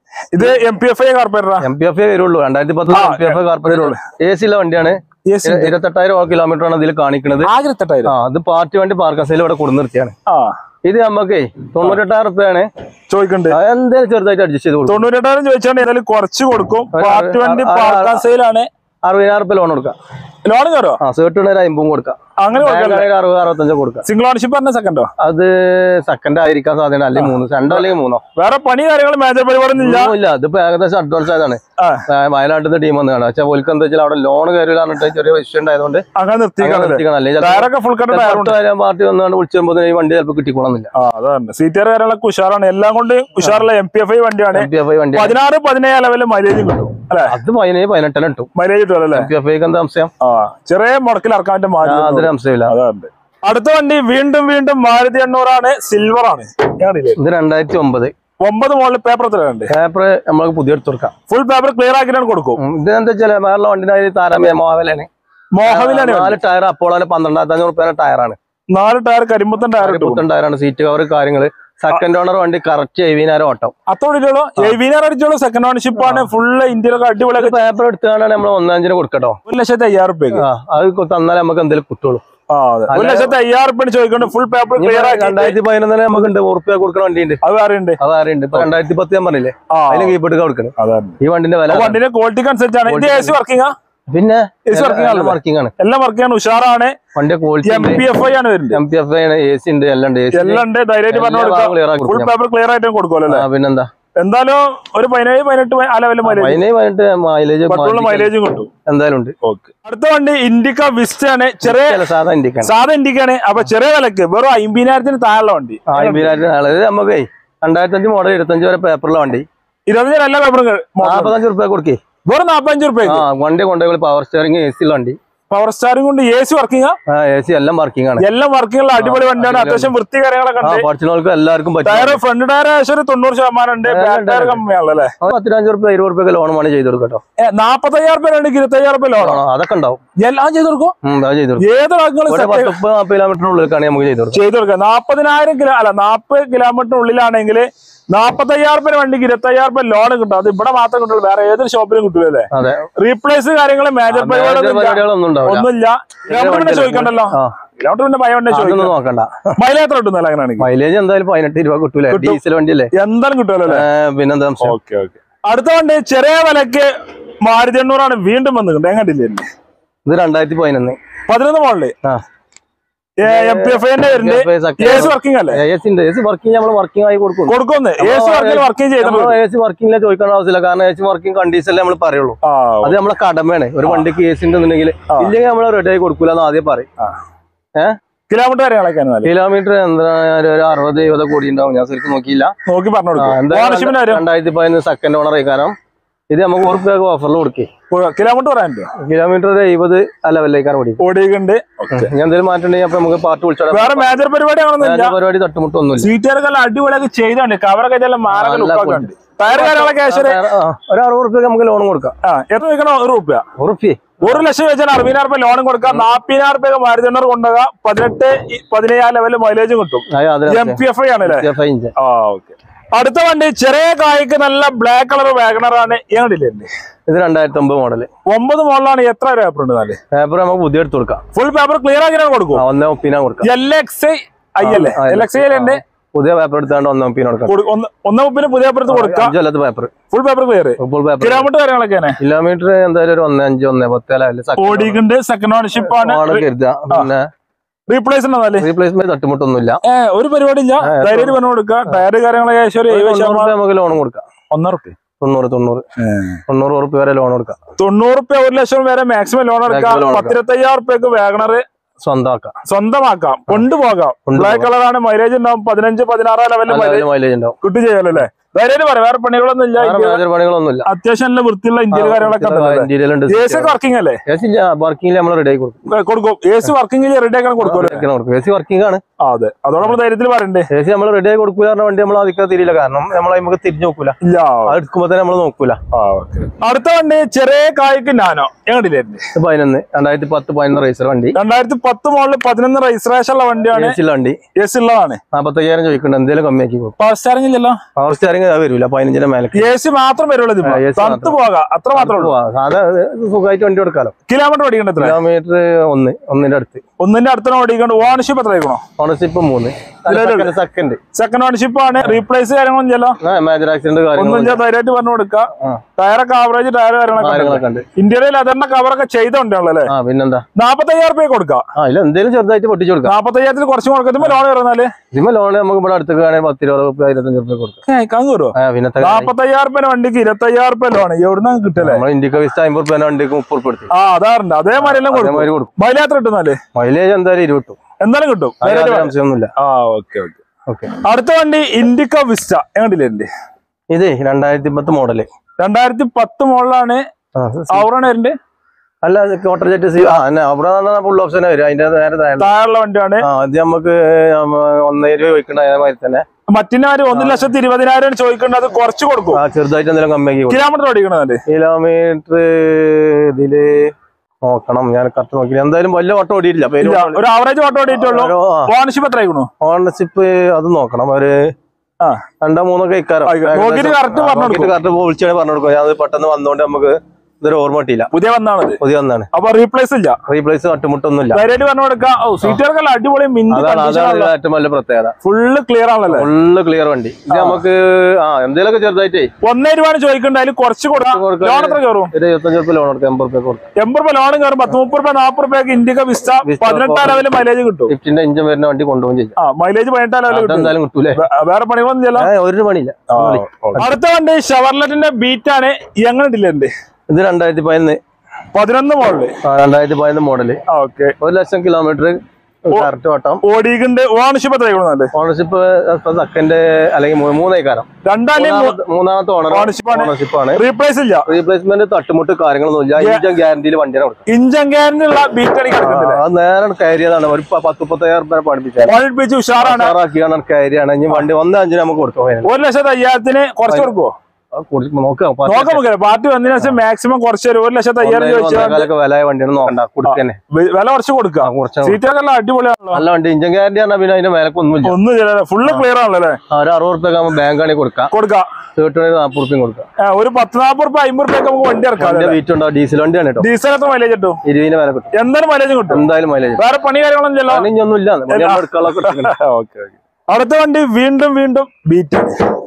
ഇത് എം പി എഫ് ഐ കാർപ്പറേറ്ററാ എം പി എഫ് വരുള്ളൂ രണ്ടായിരത്തി പത്ത് എം പി എഫ് കാർപ്പറേറ്റ് ഉള്ളൂ എ സി ഉള്ള വണ്ടിയാണ് യെസ് ഇരുപത്തെട്ടായിരം കിലോമീറ്റർ ആണ് ഇതിൽ കാണിക്കുന്നത് ആയിരത്തെട്ടായിരം ആ അത് പാർട്ടി വണ്ടി പാർക്കസയിൽ ഇവിടെ കൊടു നിർത്തിയാണ് ആ ഇത് നമുക്കേ തൊണ്ണൂറ്റെട്ടായിരം റുപ്യാണ് ചോദിക്കണ്ട് എന്തായാലും ചെറുതായിട്ട് അഡ്ജസ്റ്റ് ചെയ്ത് കൊടുക്കും തൊണ്ണൂറ്റെട്ടായിരം ചോദിച്ചാൽ ഏതായാലും കുറച്ച് കൊടുക്കും ഒരു പാർട്ടി വണ്ടി ആ- ആ- പാർക്കാൻ സെയിലാണ് അറുപതിനായിരം റുപ്യ ലോൺ കൊടുക്കാം ലോൺ കയറോ ആ സേർട്ടിന് ഒരു അമ്പതും കൊടുക്കാം അങ്ങനെ കൊടുക്കാം ബാങ്കിന് ഒരു അറുപത് അറുപത്തഞ്ചോ കൊടുക്കാം സിംഗിൾ ഓണർഷിപ്പ് പറഞ്ഞ സെക്കൻഡോ അത് സെക്കൻഡ് ആയിരിക്കാൻ സാധ്യത അല്ലെങ്കിൽ മൂന്ന് രണ്ടോ അല്ലെങ്കിൽ മൂന്നോ വേറെ പണി കാര്യങ്ങൾ മേജർ പരിപാടി ഇല്ല ഒന്നുമില്ല അതിപ്പോ ഏകദേശം അഡ്വാൻസ് ആയതാണ് ആ. ആ, വയനാട്ടിലത്തെ ടീം വന്നതാണ് പക്ഷെ ഓൽക്ക് എന്താ വെച്ചാൽ അവിടെ ലോൺ കയറില്ല എന്നിട്ട് ചെറിയ വിഷയം ഉണ്ടായതുകൊണ്ട് അങ്ങനെ അങ്ങനെ നിർത്തിക്കാണല്ലേ നിർത്തിക്കണം അല്ലെങ്കിൽ ടയറൊക്കെ ഫുൾ കട്ട് ടയർ ഉണ്ട് പാർട്ടി വന്നുകൊണ്ട് വിളിച്ചു പോകുമ്പോൾ ഈ വണ്ടി ചിലപ്പോൾ കിട്ടിക്കോളന്നില്ല ആ അതാണ് സീറ്റർ കാര്യങ്ങളൊക്കെ ഉഷാറാണ് എല്ലാം കൊണ്ട് ഉഷാറുള്ള എം പി എഫ് ഐ വണ്ടിയാണ് എം പി എഫ് ഐ വണ്ടി പതിനാറ് പതിനേഴ് ലെവലിൽ മൈലേജും കിട്ടും അല്ലെ അത് പതിനേഴ് പതിനെട്ടെല്ലാം കിട്ടും മൈലേജ് കിട്ടുമല്ലോ എം പി എഫ് ഐക്ക് എന്താ സംശയം ആ ചെറിയ മുടക്കിൽ ഇറക്കാൻ പറ്റും ആ, മാറ്റി അതൊരു സംശയമില്ല അതാണ് അടുത്ത വണ്ടി വീണ്ടും വീണ്ടും മാരുതി എണ്ണൂറാണ് സിൽവർ ആണ് ഞാനില്ലേ ഇത് രണ്ടായിരത്തി ഒമ്പത് ഒമ്പത് മോളിൽ പേപ്പർ എത്രയുണ്ട് പേപ്പർ നമ്മൾക്ക് പുതിയ എടുത്ത് കൊടുക്കാം ഫുൾ പേപ്പർ ക്ലിയർ ആക്കിയിട്ടാണ് കൊടുക്കും ഉം, ഇത് എന്താ വെച്ചാൽ വേറെ വണ്ടിനായി താരമേ മോഹവിലാണ് മോഹവിലാണ് നാല് ടയർ അപ്പോളാണ് പന്ത്രണ്ടായിരത്തി അഞ്ഞൂറ് റുപ്യ ടയറാണ് നാല് ടയർ കരിമ്പത്തൻ ടയർ കിട്ടും പുത്തൻ ടയറാണ് സീറ്റ് കവർ കാര്യങ്ങള് സെക്കൻഡ് ഓണർ വണ്ടി കറക്റ്റ് എഴുപതിനായിരം ഓട്ടം അത്തോടിച്ചോളൂ എഴുപതിനായിരം അടിച്ചോളൂ സെക്കൻഡ് ഓണർഷിപ്പ് ആണ് ഫുള്ള് ഇന്ത്യയിലൊക്കെ അടിപൊളിയൊക്കെ പേപ്പർ എടുത്താണ് നമ്മൾ ഒന്നഞ്ചിന് കൊടുക്കട്ടോ ഒരു ലക്ഷത്തി അയ്യായിരം റുപ്യക്ക് ആ അത് കൊ- തന്നാലേ നമുക്ക് എന്തെങ്കിലും കിട്ടുള്ളൂ ആ അതെ ഒരു ലക്ഷത്തി അയ്യായിരം റുപ്യ ചോദിക്കൊണ്ട് ഫുൾ പേപ്പർ ക്ലിയർ ആക്കി രണ്ടായിരത്തി പതിനൊന്നിന് നമുക്ക് ഉണ്ട് ഉറുപ്പ്യ കൊടുക്കുന്ന വണ്ടിയുണ്ട് അത് വേറെ ഉണ്ട് അത് അറിയുണ്ട് ഇപ്പൊ രണ്ടായിരത്തി പത്ത് ഞാൻ പറഞ്ഞില്ലേ ആ അതിന് കീപ്പിട്ട് കൊടുക്കണം അതാണ് ഈ വണ്ടിന്റെ വില അപ്പൊ വണ്ടിന്റെ ക്വാളിറ്റിക്ക് അനുസരിച്ചാണ് ഇത് എ സി വർക്കിംഗ് പിന്നെ AC working ആണല്ലോ? വർക്കിംഗ് ആണ് എല്ലാം വർക്ക് ചെയ്യാൻ ഉഷാറാണ് വണ്ടിന്റെ quality M P F I ആണ് വരുന്നത് എം പി എഫ് ആണ് എ സി ഉണ്ട് എല്ലാം ഉണ്ട് എ സി എല്ലാം ഉണ്ട് ധൈര്യമായിട്ട് പറഞ്ഞു എല്ലാ ഭാഗവും clear ആക്കി കൊടുക്കാം ഫുൾ കൊടുക്കാം. പേപ്പർ ക്ലിയർ ആയിട്ടും കൊടുക്കുമല്ലോ അല്ലേ പിന്നെന്താ എന്തായാലും ഒരു പതിനേഴ് പതിനെട്ട് ആ ലെവലിൽ മൈലേജ് പതിനേഴ് പതിനെട്ട് മൈലേജ് പെട്രോളിന് മൈലേജും കിട്ടും എന്തായാലും ഉണ്ട് ഓക്കെ അടുത്ത വണ്ടി ഇൻഡിക്ക വിസ്റ്റ ആണ് ചെറിയ ചില സാധാ ഇന്ത്യക്കാണ് സാധാ ഇൻഡിക്കാണ് അപ്പൊ ചെറിയ വിലക്ക് വെറും അമ്പതിനായിരത്തിന് താഴെയുള്ള വണ്ടി അമ്പതിനായിരത്തി നാളെ നമുക്ക് രണ്ടായിരത്തി അഞ്ച് മോഡൽ ഇരുപത്തഞ്ച് വരെ പേപ്പറിലെ വണ്ടി ഇരുപത്തഞ്ച് എല്ലാ പേപ്പറും നാൽപ്പത്തഞ്ച് റുപ്യ കൊടുക്കേ വെറും നാപ്പത്തഞ്ച് ആ റുപ്യക്ക് വണ്ടി കൊണ്ടുപോയി പവർ സ്റ്റിയറിംഗ് എ സി ഉള്ള വണ്ടി പവർ സ്റ്റാറിംഗ് കൊണ്ട് എ സി വർക്കിംഗ് ആ എ സി എല്ലാം വർക്കിംഗ് ആണ് എല്ലാം വർക്കിംഗ് ഉള്ള അടിപൊളി വണ്ടിയാണ് അത്യാവശ്യം വൃത്തി കാര്യങ്ങളൊക്കെ ആ ഉണ്ട് പഠിച്ചവർക്ക് എല്ലാവർക്കും ടയർ പറ്റും ഫ്രണ്ട് ടയർ ഏകദേശം ഒരു തൊണ്ണൂറ് ശതമാനം ഉണ്ട് ബാക്ക് ടയർ കമ്മിയാണല്ലോ അല്ലേ പത്തിരഞ്ച് റുപ്യ ഇരുപത് റുപ്യ ലോൺ വേണേ ചെയ്ത് കൊടുക്കട്ടോ നാപ്പത്തയ്യായിരം രൂപ ഉണ്ട് ഇരുപത്തയ്യായിരം രൂപ ലോണോ ആ, അതൊക്കെ ഉണ്ടാവും എല്ലാം ചെയ്ത് കൊടുക്കും ഉം, അത് ചെയ്ത് കൊടുക്കും ഏത് വാക്കുകൾ ഒരു പത്ത് മുപ്പത് നാൽപ്പത് കിലോമീറ്ററിനുള്ളിലേക്കാണ് നമുക്ക് ചെയ്ത് കൊടുക്കുക ചെയ്ത് കൊടുക്കുക നാപ്പതിനായിരം കിലോ അല്ല നാപ്പത് കിലോമീറ്റർ ഉള്ളിലാണെങ്കിൽ നാപ്പത്തയ്യായിരം രൂപ വണ്ടിക്ക് ഇരുപത്തയ്യായിരം രൂപ ലോൺ കിട്ടും അത് ഇവിടെ മാത്രം കിട്ടുള്ളൂ വേറെ ഏതൊരു ഷോപ്പിലും കിട്ടൂലേ അതെ റീപ്ലേസ് കാര്യങ്ങൾ മേജർ major പരിപാടിയൊന്നും പരിപാടികളൊന്നും ഉണ്ടാവില്ല ഒന്നുമില്ല കിലോമീറ്റർ പിന്നെ ചോദിക്കണ്ടല്ലോ ആ കിലോമീറ്റർ പിന്നെ ഭയം ഉണ്ടെങ്കിൽ ചോദിക്കാം അതൊന്നും നോക്കണ്ട മൈലേജ് എത്ര കിട്ടുന്നല്ല അങ്ങനെയാണെങ്കിൽ മൈലേജ് എന്തായാലും പതിനെട്ട് രൂപ കിട്ടൂലേ കിട്ടും. ഡീസൽ വണ്ടിയല്ലേ എന്തായാലും കിട്ടുമല്ലോ അല്ലേ ഏ, പിന്നെന്താ സംശയം? ഓക്കെ ഓക്കെ അടുത്ത വണ്ടി ചെറിയ വിലക്ക് മാരുതി എണ്ണൂറാണ് വീണ്ടും വന്നിട്ടുണ്ട് എങ്ങോട്ടില്ലേ ഇത് രണ്ടായിരത്തി പതിനൊന്ന് പതിനൊന്ന് മോളില് ആ എം പി എഫ് ഐന്റെ വരുന്നുണ്ട് എ സി വർക്കിംഗ് അല്ലേ എ സി ഉണ്ട് എ സി വർക്കിംഗ് നമ്മൾ വർക്കിംഗ് ആയി കൊടുക്കും കൊടുക്കുന്നു എ സി വർക്കിംഗ് വർക്കിംഗ് ചെയ്തിട്ടുണ്ട് എ സി വർക്കിംഗിലെ ചോദിക്കേണ്ട ആവശ്യമില്ല കാരണം എ സി വർക്കിംഗ് കണ്ടീഷനിലേ നമ്മൾ പറയുള്ളൂ ആ അത് നമ്മളെ കടമയാണ് ഒരു വണ്ടിക്ക് എ സി ഉണ്ടെന്നുണ്ടെങ്കിൽ ആ. ഇല്ലെങ്കിൽ നമ്മൾ റെഡി ആയി കൊടുക്കൂല എന്ന് ആദ്യം പറയും ഏഹ് കിലോമീറ്റർ കാര്യങ്ങളൊക്കെ ആണ് കിലോമീറ്റർ എന്താ ഒരു അറുപത് എഴുപത് കോടി ഉണ്ടാവും ഞാൻ ശരിക്കും നോക്കിയില്ല നോക്കി പറഞ്ഞു ആ, കൊടുക്കും എന്തായാലും ഓണർഷിപ്പിന്റെ കാര്യം രണ്ടായിരത്തി പതിനൊന്ന് സെക്കൻഡ് ഓണർ കാരണം ഇത് നമുക്ക് ഉറപ്പൊക്കെ ഓഫറിൽ കൊടുക്കേ കിലോമീറ്റർ പറയാൻ പറ്റുമോ കിലോമീറ്റർ ഒരു എഴുപത് ആ ലെവലിലേക്കാണ് ഓടി ഓടിയിട്ടുണ്ട് ഞാൻ എന്തെങ്കിലും മാറ്റുണ്ടെങ്കിൽ അപ്പൊ നമുക്ക് പാർട്ടി വിളിച്ചോടാം വേറെ മേജർ പരിപാടി ആണെന്നില്ല ഞാൻ പരിപാടി തട്ടുമുട്ടൊന്നുമില്ല സീറ്റുകാരൊക്കെ എല്ലാം അടിപൊളിയൊക്കെ ചെയ്താണ് കവറൊക്കെ എല്ലാം മാറൊക്കെ നല്ല ലുക്കൊക്കെ ഉണ്ട് ടയർ കാര്യങ്ങളൊക്കെ ഏകദേശം ആ, ഒരു അറുപത് റുപ്യ നമുക്ക് ലോൺ കൊടുക്കാം ആ എത്ര വെക്കണോ ഒരു റുപ്യ ഉറപ്പേ ഒരു ലക്ഷം വെച്ചാൽ അറുപതിനായിരം രൂപ ലോണും കൊടുക്കാം നാപ്പതിനായിരം രൂപ മാരുതി എണ്ണൂറ് കൊണ്ടുപോകാം പതിനെട്ട് ഈ പതിനേഴാം ലെവലിൽ മൈലേജും കിട്ടും എം പി എഫ് ഐ ആണല്ലേ ഇഞ്ച് ആ ഓക്കെ അടുത്ത വണ്ടി ചെറിയ കായ്ക്ക് നല്ല ബ്ലാക്ക് കളർ വാഗണർ ആണ് ഞങ്ങളില്ലേ ഇത് രണ്ടായിരത്തി ഒമ്പത് മോഡല് ഒമ്പത് മോളിലാണ് എത്ര പേപ്പർ ഉണ്ട് നാല് പേപ്പർ നമുക്ക് പുതിയ എടുത്ത് കൊടുക്കാം ഫുൾ പേപ്പർ ക്ലിയർ ആക്കി കൊടുക്കും ആ, ഒന്നേ ഒപ്പിനാ കൊടുക്കാം എൽ എക്സ് ഐ അല്ലേ ആ, എൽ എക്സ് ഐ ഉണ്ട് പുതിയ പേപ്പർ എടുത്താണ്ട് ഒന്നേ ഒപ്പിന് കൊടുക്കാം കൊടു- ഒന്ന് ഒന്ന മുപ്പിന് പുതിയ പേപ്പർ കൊടുക്കാം അഞ്ച് കൊല്ലത്ത് paper full paper clear full paper kilometre കാര്യങ്ങളൊക്കെയാണ് കിലോമീറ്റർ എന്തായാലും ഒരു ഒന്നേ അഞ്ച് ഒന്നേ പത്ത് അല്ല ഓടിക്കുണ്ട് സെക്കൻഡ് ഓണർഷിപ്പ് ആണ് ആണ് കരുതുക പിന്നെ റീപ്ലേസ് ഉണ്ടെന്നാല് റീപ്ലേസ്മെന്റ് തട്ടുമുട്ടൊന്നുമില്ല ഏ ഒരു പരിപാടി ഇല്ല ആ, ധൈര്യം പറഞ്ഞു കൊടുക്കുക ടയർ കാര്യങ്ങളൊക്കെ ഏകദേശം ഒരു എഴുപത് തൊണ്ണൂറ് ശതമാനം രൂപ നമുക്ക് ലോൺ കൊടുക്കാം ഒന്നര റുപ്യ തൊണ്ണൂറ് തൊണ്ണൂറ് തൊണ്ണൂറ് ഉറുപ്പ് വരെ ലോൺ കൊടുക്കാം തൊണ്ണൂറ് റുപ്യ ഒരു ലക്ഷം വരെ മാക്സിമം ലോൺ എടുക്കാം Maximum loan എടുക്കാം. പത്തിരുപത്തയ്യായിരം റുപ്യക്ക് വാഗണർ സ്വന്തമാക്കാം സ്വന്തമാക്കാം കൊണ്ടുപോകാം കൊണ്ടുപോകാം. ബ്ലാക്ക് കളറാണ് മൈലേജ് ഉണ്ടാവും പതിനഞ്ച് പതിനാറാം ലെവലിൽ മൈലേജ് മൈലേജ് ഉണ്ടാവും കിട്ടും ചെയ്യാലോ അല്ലേ ധൈര്യം പറയാം വേറെ പണികളൊന്നും ഇല്ല വേറെ ഇന്ത്യ- മേജർ പണികളൊന്നുമില്ല അത്യാവശ്യം നല്ല വൃത്തിയുള്ള ഇന്ത്യയിൽ കാര്യങ്ങളൊക്കെ ഉണ്ടല്ലോ ഇന്റീരിയൽ ഉണ്ട് എ സി വർക്കിംഗ് അല്ലേ വർക്കിംഗിൽ നമ്മൾ റെഡി ആയി കൊടുക്കും ഏ, കൊടുക്കും എ സി വർക്കിംഗ് റെഡി ആക്കാൻ കൊടുക്കുമല്ലോ എ സി വർക്കിംഗ് ആണ് ആ അതെ അതോടെ നമ്മൾ ധൈര്യത്തിൽ പറയണ്ടേ എ സി നമ്മൾ റെഡി ആയി കൊടുക്കൂല പറഞ്ഞ വണ്ടി നമ്മൾ അധികം തിരിയില്ല കാരണം നമ്മൾ നമുക്ക് തിരിഞ്ഞു നോക്കൂല ഇല്ല അത് എടുക്കുമ്പോ തന്നെ നമ്മൾ നോക്കൂല ആ, okay. അടുത്ത വണ്ടി ചെറിയ കായ്ക്ക് നാനോ ഞങ്ങളില്ലായിരുന്നു ഇത് പതിനൊന്ന് രണ്ടായിരത്തി പത്ത് പതിനൊന്ന് റേസർ വണ്ടി രണ്ടായിരത്തി പത്ത് മോളിൽ പതിനൊന്ന് രജിസ്ട്രേഷൻ ഉള്ള വണ്ടിയാണ് എ സി വണ്ടി എ സി ഉള്ളതാണ് നാപ്പത്തയ്യായിരം ചോദിക്കുന്നുണ്ട് എന്തെങ്കിലും കമ്മിയാക്കി കൊടുക്കും പവർ സ്റ്റാറിംഗ് ഇല്ലല്ലോ പവർ സ്റ്റാറിംഗ് കാര്യങ്ങൾ അത് വരില്ല പതിനഞ്ചിന്റെ മേലെ എ സി മാത്രം വരുള്ളൂ ഇതിപ്പോ ആ, AC തണുത്ത് പോകാം അത്ര മാത്രമേ ഉള്ളൂ സാധാ സുഖമായിട്ട് വണ്ടി കൊടുക്കാലോ കിലോമീറ്റർ ഓടിക്കണ്ട എത്ര കിലോമീറ്റർ ഒന്ന് ഒന്നിന്റെ അടുത്ത് ഒന്നിന്റെ അടുത്താണ് ഓടിക്കണ്ട് ഓണർഷിപ്പ് എത്ര ആയിക്കണോ ഓണർഷിപ്പ് മൂന്ന് സെക്കൻഡ് സെക്കൻഡ് ഓണർഷിപ്പ് ആണ് റീപ്ലേസ് കാര്യങ്ങളൊന്നും ചെല്ലോ മേജർ ആക്സിഡന്റ് ഒന്നും കാര്യങ്ങൾ ചെയ്യാൻ ധൈര്യമായിട്ട് പറഞ്ഞു കൊടുക്കാം ആ. ടയറൊക്കെ ആവറേജ് ടയർ കാര്യങ്ങളൊക്കെ ഉണ്ട്. കാര്യങ്ങളൊക്കെ ഉണ്ട് ഇന്ത്യയിൽ അതിന്റെ കവറൊക്കെ ചെയ്തോണ്ടാണല്ലോ അല്ലേ ആ പിന്നെന്താ നാപ്പത്തയ്യായിരം റുപ്യ കൊടുക്കാം ആ ഇല്ല എന്തെങ്കിലും ചെറുതായിട്ട് പൊട്ടിച്ചു കൊടുക്കാം നാപ്പത്തയ്യായിരത്തിൽ കുറച്ച് കൊടുക്കുമ്പോ ലോൺ കയറുന്നാല് ഇതിമ ലോണ് നമുക്ക് ഇവിടെ അടുത്ത് കാണാൻ പത്ത് ഇരുപത് റുപ്യ ഇരുപത്തഞ്ച് റുപ്യ കൊടുക്കാം കങ്ങൂരോ ആ പിന്നത്തെ നാപ്പത്തയ്യായിരം റുപ്യ വണ്ടിക്ക് ഇരുപത്തയ്യായിരം റുപ്യ ലോൺ എവിടുന്ന കിട്ടല്ലേ നമ്മൾ ഇന്ത്യക്ക് വിസ്റ്റ് അമ്പത് റുപ്യ വണ്ടിക്ക് മുപ്പത് റുപ്യ എടുത്തു ആ അതാറുണ്ട് അതേമാതിരി എല്ലാം കൊടുക്കും അതേമാതിരി കൊടുക്കും മൈലാത്ര കിട്ടുന്നാല് മൈലേജ് എന്തായാലും ഇരുപത് കിട്ടും എന്തായാലും കിട്ടും അതിൽ അംശമൊന്നുമില്ല ആ ഓക്കെ ഓക്കെ ഓക്കെ അടുത്ത വണ്ടി ഇൻഡിക്ക വിസ്റ്റ എങ്ങോട്ടില്ലേ എന്റെ ഇതേ രണ്ടായിരത്തി പത്ത് മോഡല് രണ്ടായിരത്തി പത്ത് മോളിലാണ് ഔറാണ് വരുന്നത് അല്ല ക്വാർട്ടർ ജെറ്റ് സി ആ എന്നെ അവിടെ ഫുൾ ഓപ്ഷൻ വരും അതിന്റെ നേരെ താഴെ താഴെയുള്ള വണ്ടിയാണ് ആ അത് നമുക്ക് ഒന്നര രൂപ വയ്ക്കണ്ട അതേമാതിരി തന്നെ മറ്റിനാര് ഒന്ന് ലക്ഷത്തി ഇരുപതിനായിരം ചോദിക്കേണ്ടത് അത് കുറച്ച് കൊടുക്കും ആ ചെറുതായിട്ട് എന്തെങ്കിലും കമ്മിയാക്കി കൊടുക്കും കിലോമീറ്റർ ഓടിക്കണതല്ലേ കിലോമീറ്റർ ഇതില് നോക്കണം ഞാൻ കറക്റ്റ് നോക്കി എന്തായാലും വലിയ ഓട്ടം ഓടിയിട്ടില്ല പേര് ഇല്ല ഒരു ആവറേജ് ഓട്ടോ ഓടിയിട്ടുള്ളൂ ഓണർഷിപ്പ് എത്ര ആയിക്കണു ഓണർഷിപ്പ് അത് നോക്കണം ഒരു ആ രണ്ടോ മൂന്നോ കൈക്കാരോ ആയിക്കോട്ടെ. നോക്കിയിട്ട് correct പറഞ്ഞു കൊടുക്കും. കറക്റ്റ് വിളിച്ചാണ് പറഞ്ഞു കൊടുക്കും ഞാൻ അത് പെട്ടെന്ന് വന്നോണ്ട് നമുക്ക് ഇതൊരു ഓർമ്മ കിട്ടിയില്ല പുതിയ വന്നാണത് പുതിയ വന്നാണ് അപ്പൊ റീപ്ലേസ് ഇല്ല റീപ്ലേസ് തട്ടുമുട്ടൊന്നുമില്ല ധൈര്യമായിട്ട് പറഞ്ഞു കൊടുക്കാം ഓ സീറ്റുകൾക്കെല്ലാം അടിപൊളി മിന്തി അതാണ് അതാണ് ഇതിന്റെ ഏറ്റവും വലിയ പ്രത്യേകത ഫുള്ള് ക്ലിയർ ആണല്ലേ ഫുള്ള് ക്ലിയർ വണ്ടി ഇത് നമുക്ക് ആ എന്തെങ്കിലുമൊക്കെ ചെറുതായിട്ടേ ഒന്നേ രൂപയാണ് ചോദിക്കേണ്ട അതിൽ കുറച്ച് കൊടുക്കാം കൊടുക്കാം. ലോൺ എത്ര കയറും ഒരു ഇരുപത്തഞ്ച് റുപ്യ ലോൺ കൊടുക്കാം എൺപത് റുപ്യ കൊടുക്കാം എൺപത് രൂപ ലോൺ കയറും പത്ത് മുപ്പത് രൂപ നാപ്പത് രൂപയ്ക്ക് ഇന്ത്യക്ക് വിസ്റ്റ Vista പതിനെട്ടാം ലെവലിൽ മൈലേജ് കിട്ടും ഫിഫ്റ്റിന്റെ ഇഞ്ചൻ വരുന്ന വണ്ടി കൊണ്ടുപോകും ചെയ്യാം ആ മൈലേജ് പതിനെട്ടാം ലെവലിൽ കിട്ടും അതെന്തായാലും കിട്ടൂലേ വേ- വേറെ പണികളൊന്നും ചെയ്യല ഏ, ഒരു പണിയില്ല അടുത്ത വണ്ടി ഷവർലെറ്റിന്റെ ബീറ്റ് ആണ് എങ്ങനെ ഡില്ലേ ഇത് രണ്ടായിരത്തി പതിനൊന്ന് പതിനൊന്ന് മോളില് ആ, രണ്ടായിരത്തി പതിനൊന്ന് മോഡല് ഓക്കെ ഒരു ലക്ഷം കിലോമീറ്റർ കറക്റ്റ് വട്ടം ഓടിയിട്ടുണ്ട് ഓണർഷിപ്പ് എത്ര നല്ലേ ഓണർഷിപ്പ് സെക്കൻഡ് അല്ലെങ്കിൽ മൂ- മൂന്നേക്കാരം രണ്ടാലും മൂന്നാമത്തെ- മൂന്നാമത്തെ ഓണർ Ownership ആണ്. ഓണർഷിപ്പ് ആണ് റീപ്ലേസ് ഇല്ല റീപ്ലേസ്മെന്റ് തട്ടുമുട്ട് കാര്യങ്ങളൊന്നും ഇല്ല ഇഞ്ചൻ ഗ്യാരണ്ടിയിൽ വണ്ടിയാണ് കൊടുക്കുക ഇഞ്ചൻ ഗ്യാരന്റിയുള്ള ബീറ്റ് ആണ് കിടക്കുന്നില്ല അത് നേരെ കയറിയതാണ് ഒരു പ- പത്ത് മുപ്പത്തയ്യായിരം രൂപ പഠിപ്പിച്ചാൽ പഠിപ്പിച്ച് ഉഷാറാണ് ഉഷാറാക്കിയാണ് കയറിയാണ് ഇനി വണ്ടി ഒന്ന് അഞ്ചിന് നമുക്ക് കൊടുക്കാം ഒരു ലക്ഷത്തി അയ്യായിരത്തിന് കുറച്ച് കൊടുക്കുവോ നോക്കാം നോക്കാം നമുക്ക് പാർട്ടി വന്നതിന് ശേഷം മാക്സിമം കുറച്ച് തരും ഒരു ലക്ഷത്തി അയ്യായിരം ചോദിച്ചാൽ ഒന്നേകാലൊക്കെ വില വണ്ടിയാണ് നോക്കണ്ട കൊടുക്കന്നെ വില കുറച്ച് കൊടുക്കാം കുറച്ച് സീറ്റൊക്കെ എല്ലാം അടിപൊളിയാണല്ലോ നല്ല വണ്ടി ഇഞ്ചൻ ഗ്യാരണ്ടി പറഞ്ഞാൽ പിന്നെ അതിന്റെ മേലക്ക് ഒന്നുമില്ല ഒന്നും ചെയ്യല ഫുള്ള് ക്ലിയർ ആണല്ലോ അല്ലേ ആ, ഒരു അറുപത് റുപ്യ ആകുമ്പോൾ ബാങ്ക് ആണെങ്കിൽ കൊടുക്കാം കൊടുക്കാം തേർട്ടി നാൽപ്പത് റുപ്യം കൊടുക്കാം ആ, ഒരു പത്ത് നാപ്പത് റുപ്യ അമ്പത് റുപ്യ നമുക്ക് വണ്ടി ഇറക്കാം വണ്ടി വീറ്റ് ഉണ്ടാവും ഡീസൽ വണ്ടിയാണ് കേട്ടോ ഡീസൽ എത്ര മൈലേജ് കിട്ടും ഇരുപതിന് വില കിട്ടും എന്തായാലും മൈലേജ് കിട്ടും എന്തായാലും മൈലേജ് വേറെ പണി കാര്യങ്ങളൊന്നും ചെല്ലോ പണിയൊന്നും ഇല്ല പണി നമ്മൾ എടുക്കാനുള്ള കിട്ടുന്നുണ്ട്. അടുത്ത വണ്ടി വീണ്ടും വീണ്ടും ബീറ്റ്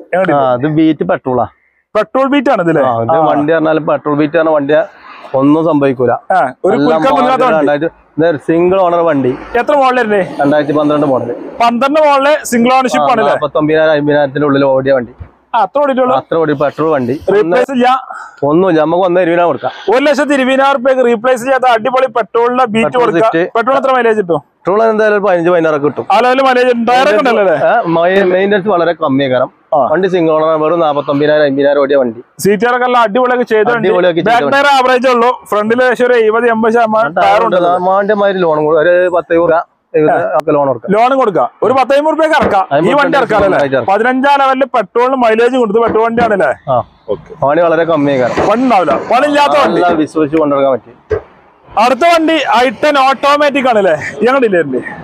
ആ അത് ബീറ്റ് പെട്രോളാ പെട്രോൾ ബീറ്റ് ആണ് ഇതില്ലേ ആ ഇത് വണ്ടി പറഞ്ഞാൽ പെട്രോൾ ബീറ്റ് പറഞ്ഞ വണ്ടി ഒന്നും സംഭവിക്കൂല ആ, ഒരു കുൽക്കമില്ലാത്ത വണ്ടി സിംഗിൾ ഓണർ വണ്ടി എത്ര മോഡലല്ലേ രണ്ടായിരത്തി പന്ത്രണ്ട് മോഡല് പന്ത്രണ്ട് മോഡല് സിംഗിൾ ഓണർഷിപ്പ് ആണ് അല്ലേ നാപ്പത്തൊമ്പതിനായിരം അമ്പതിനായിരത്തിന്റെ ഉള്ളിൽ ഓടിയ വണ്ടി ആ, അത്ര ഓടിയിട്ടുള്ളൂ അത്ര ഓടി പെട്രോൾ വണ്ടി റീപ്ലേസ് ഇല്ല ഒന്നുമില്ല നമുക്ക് ഒന്നര രൂപ കൊടുക്കാം ഒരു ലക്ഷത്തി ഇരുപതിനായിരം റുപ്യക്ക് റീപ്ലേസ് ചെയ്യാത്ത അടിപൊളി പെട്രോളിന്റെ ബീറ്റ് Petrol കൊടുക്കാം set. പെട്രോൾ എത്ര മൈലേജ് കിട്ടും പെട്രോൾ എന്തായാലും ഒരു പതിനഞ്ച് പതിനാറ് കിട്ടും ആ ലെവലിൽ മൈലേജ് ടയറൊക്കെ ഉണ്ടല്ലോ അല്ലേ മെയിൻ്റെനൻസ് വളരെ കമ്മി കാരണം ആ. വണ്ടി സിംഗിൾ ഓണർ വെറും നാപ്പത്തൊമ്പതിനായിരം അമ്പതിനായിരം ഓടിയ വണ്ടി സീറ്ററൊക്കെ എല്ലാം അടിപൊളിയൊക്കെ ചെയ്തിട്ടുണ്ട് അടിപൊളിയാക്കി ബാക്ക് ടയർ ആവറേജ് ഉള്ളൂ ഫ്രണ്ടിൽ ഏകദേശം ഒരു എഴുപത് എൺപത് ശതമാനം ടയർ ഉണ്ട് മാന്റെ മാതിരി ലോൺ ഒരു പത്ത് രൂപ ഒക്കെ ലോൺ കൊടുക്കാം ലോണും കൊടുക്കാം ഒരു പത്തമ്പത് റുപ്യക്ക് ഇറക്കാം ഈ അമ്പത് വണ്ടി ഇറക്കാം റുപ്യക്ക് അല്ലേ ഇറക്കാം. പതിനഞ്ചാം ലെവലിൽ പെട്രോളിന് മൈലേജ് കൊടുത്ത് പെട്രോൾ വണ്ടിയാണല്ലേ ആ പണി വളരെ കമ്മി കാരണം പണി ഉണ്ടാവില്ല പണി ഇല്ലാത്ത വണ്ടി നല്ല വിശ്വസിച്ച് കൊണ്ടുനടക്കാൻ പറ്റി അടുത്ത വണ്ടി ഐട്ടൻ ഓട്ടോമാറ്റിക് ആണല്ലേ ഞങ്ങളില്ലേ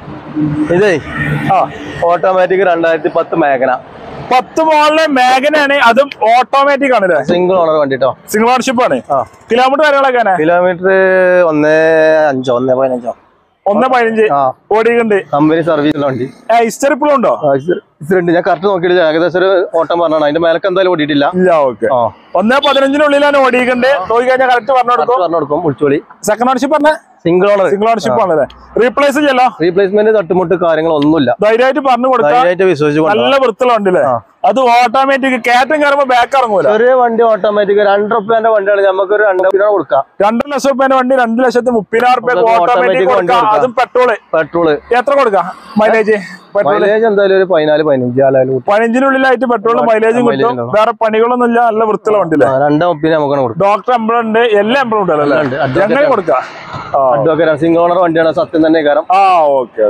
ഇതേ ആ ഓട്ടോമാറ്റിക് രണ്ടായിരത്തി പത്ത് മേഖല പത്ത് മോളിലെ മേഘനയാണ് അതും ഓട്ടോമാറ്റിക് ആണല്ലേ സിംഗിൾ ഓണർ വണ്ടി കേട്ടോ സിംഗിൾ ഓണർഷിപ്പ് ആണ് ആ കിലോമീറ്റർ കാര്യങ്ങളൊക്കെ കിലോമീറ്റർ ഒന്നേ അഞ്ചോ ഒന്നേ പതിനഞ്ചോ ഒന്ന് പതിനഞ്ച് ആ ഓടിയുണ്ട് കമ്പനി സർവീസിലുള്ള വണ്ടി ഹിസ്റ്ററി ഇപ്പോഴും ഉണ്ടോ ആ, ഇത് ഇത്തിരിണ്ട് ഞാൻ കറക്റ്റ് നോക്കിയിട്ട് ഏകദേശം ഒരു ഓട്ടം പറഞ്ഞാണ് അതിന്റെ മേലക്ക് എന്തായാലും ഓടിയിട്ടില്ല ഇല്ല ഓക്കെ ആ ഒന്നേ പതിനഞ്ചിനുള്ളിലാണ് ഓടിയിട്ടുണ്ട് നോക്കി കഴിഞ്ഞാൽ കറക്റ്റ് പറഞ്ഞു കൊടുക്കും കറക്റ്റ് പറഞ്ഞു കൊടുക്കും വിളിച്ചോളി സെക്കൻഡ് ഓണർഷിപ്പ് പറഞ്ഞ സിംഗിൾ ഓണർ സിംഗിൾ ഓണർഷിപ്പ് ആണല്ലേ റീപ്ലേസ് ചെയ്യല്ലോ റീപ്ലേസ്മെന്റ് തട്ടുമുട്ട് കാര്യങ്ങളൊന്നുമില്ല ധൈര്യമായിട്ട് പറഞ്ഞു കൊടുക്കാം ധൈര്യമായിട്ട് വിശ്വസിച്ച് കൊണ്ടുപോകാം. നല്ല വൃത്തിയുള്ള വണ്ടിയില്ലേ ആ. അത് ഓട്ടോമാറ്റിക് കയറ്റം കയറുമ്പോ ബാക്ക് ഇറങ്ങൂല ചെറിയ വണ്ടി ഓട്ടോമാറ്റിക് രണ്ട് റുപ്യന്റെ വണ്ടിയാണ് നമുക്ക് ഒരു രണ്ട് റുപ്യ കൊടുക്കാം രണ്ടര ലക്ഷം റുപ്യന്റെ വണ്ടി രണ്ട് ലക്ഷത്തി മുപ്പതിനായിരം റുപ്യ നമുക്ക് ഓട്ടോമാറ്റിക് automatic വണ്ടി കൊടുക്കാം കൊടുക്കാം. അതും പെട്രോള് പെട്രോള് എത്ര കൊടുക്കാം മൈലേജ് പെട്രോൾ മൈലേജ് എന്തായാലും ഒരു പതിനാല് പതിനഞ്ച് ആലായാലും കൂട്ടും. പതിനഞ്ചിനുള്ളിലായിട്ട് പെട്രോൾ മൈലേജും mileage കിട്ടും ഉണ്ടാവും. വേറെ പണികളൊന്നും ഇല്ല നല്ല വൃത്തിയുള്ള വണ്ടിയില്ലേ ആ, രണ്ടാം ഒപ്പിന് നമുക്ക് കൊടുക്കാം ഡോക്ടർ എംബ്ലം ഉണ്ട് എല്ലാ എംബ്ലം ഉണ്ടല്ലോ അല്ലേ ഉണ്ട്. Advocate എങ്ങനെ ആണ്. കൊടുക്കാം ആ അഡ്വക്കേറ്റ് സിംഗിൾ ഓണർ വണ്ടിയാണ് സത്യം തന്നെ കാരണം ആ ഓക്കെ ഓക്കെ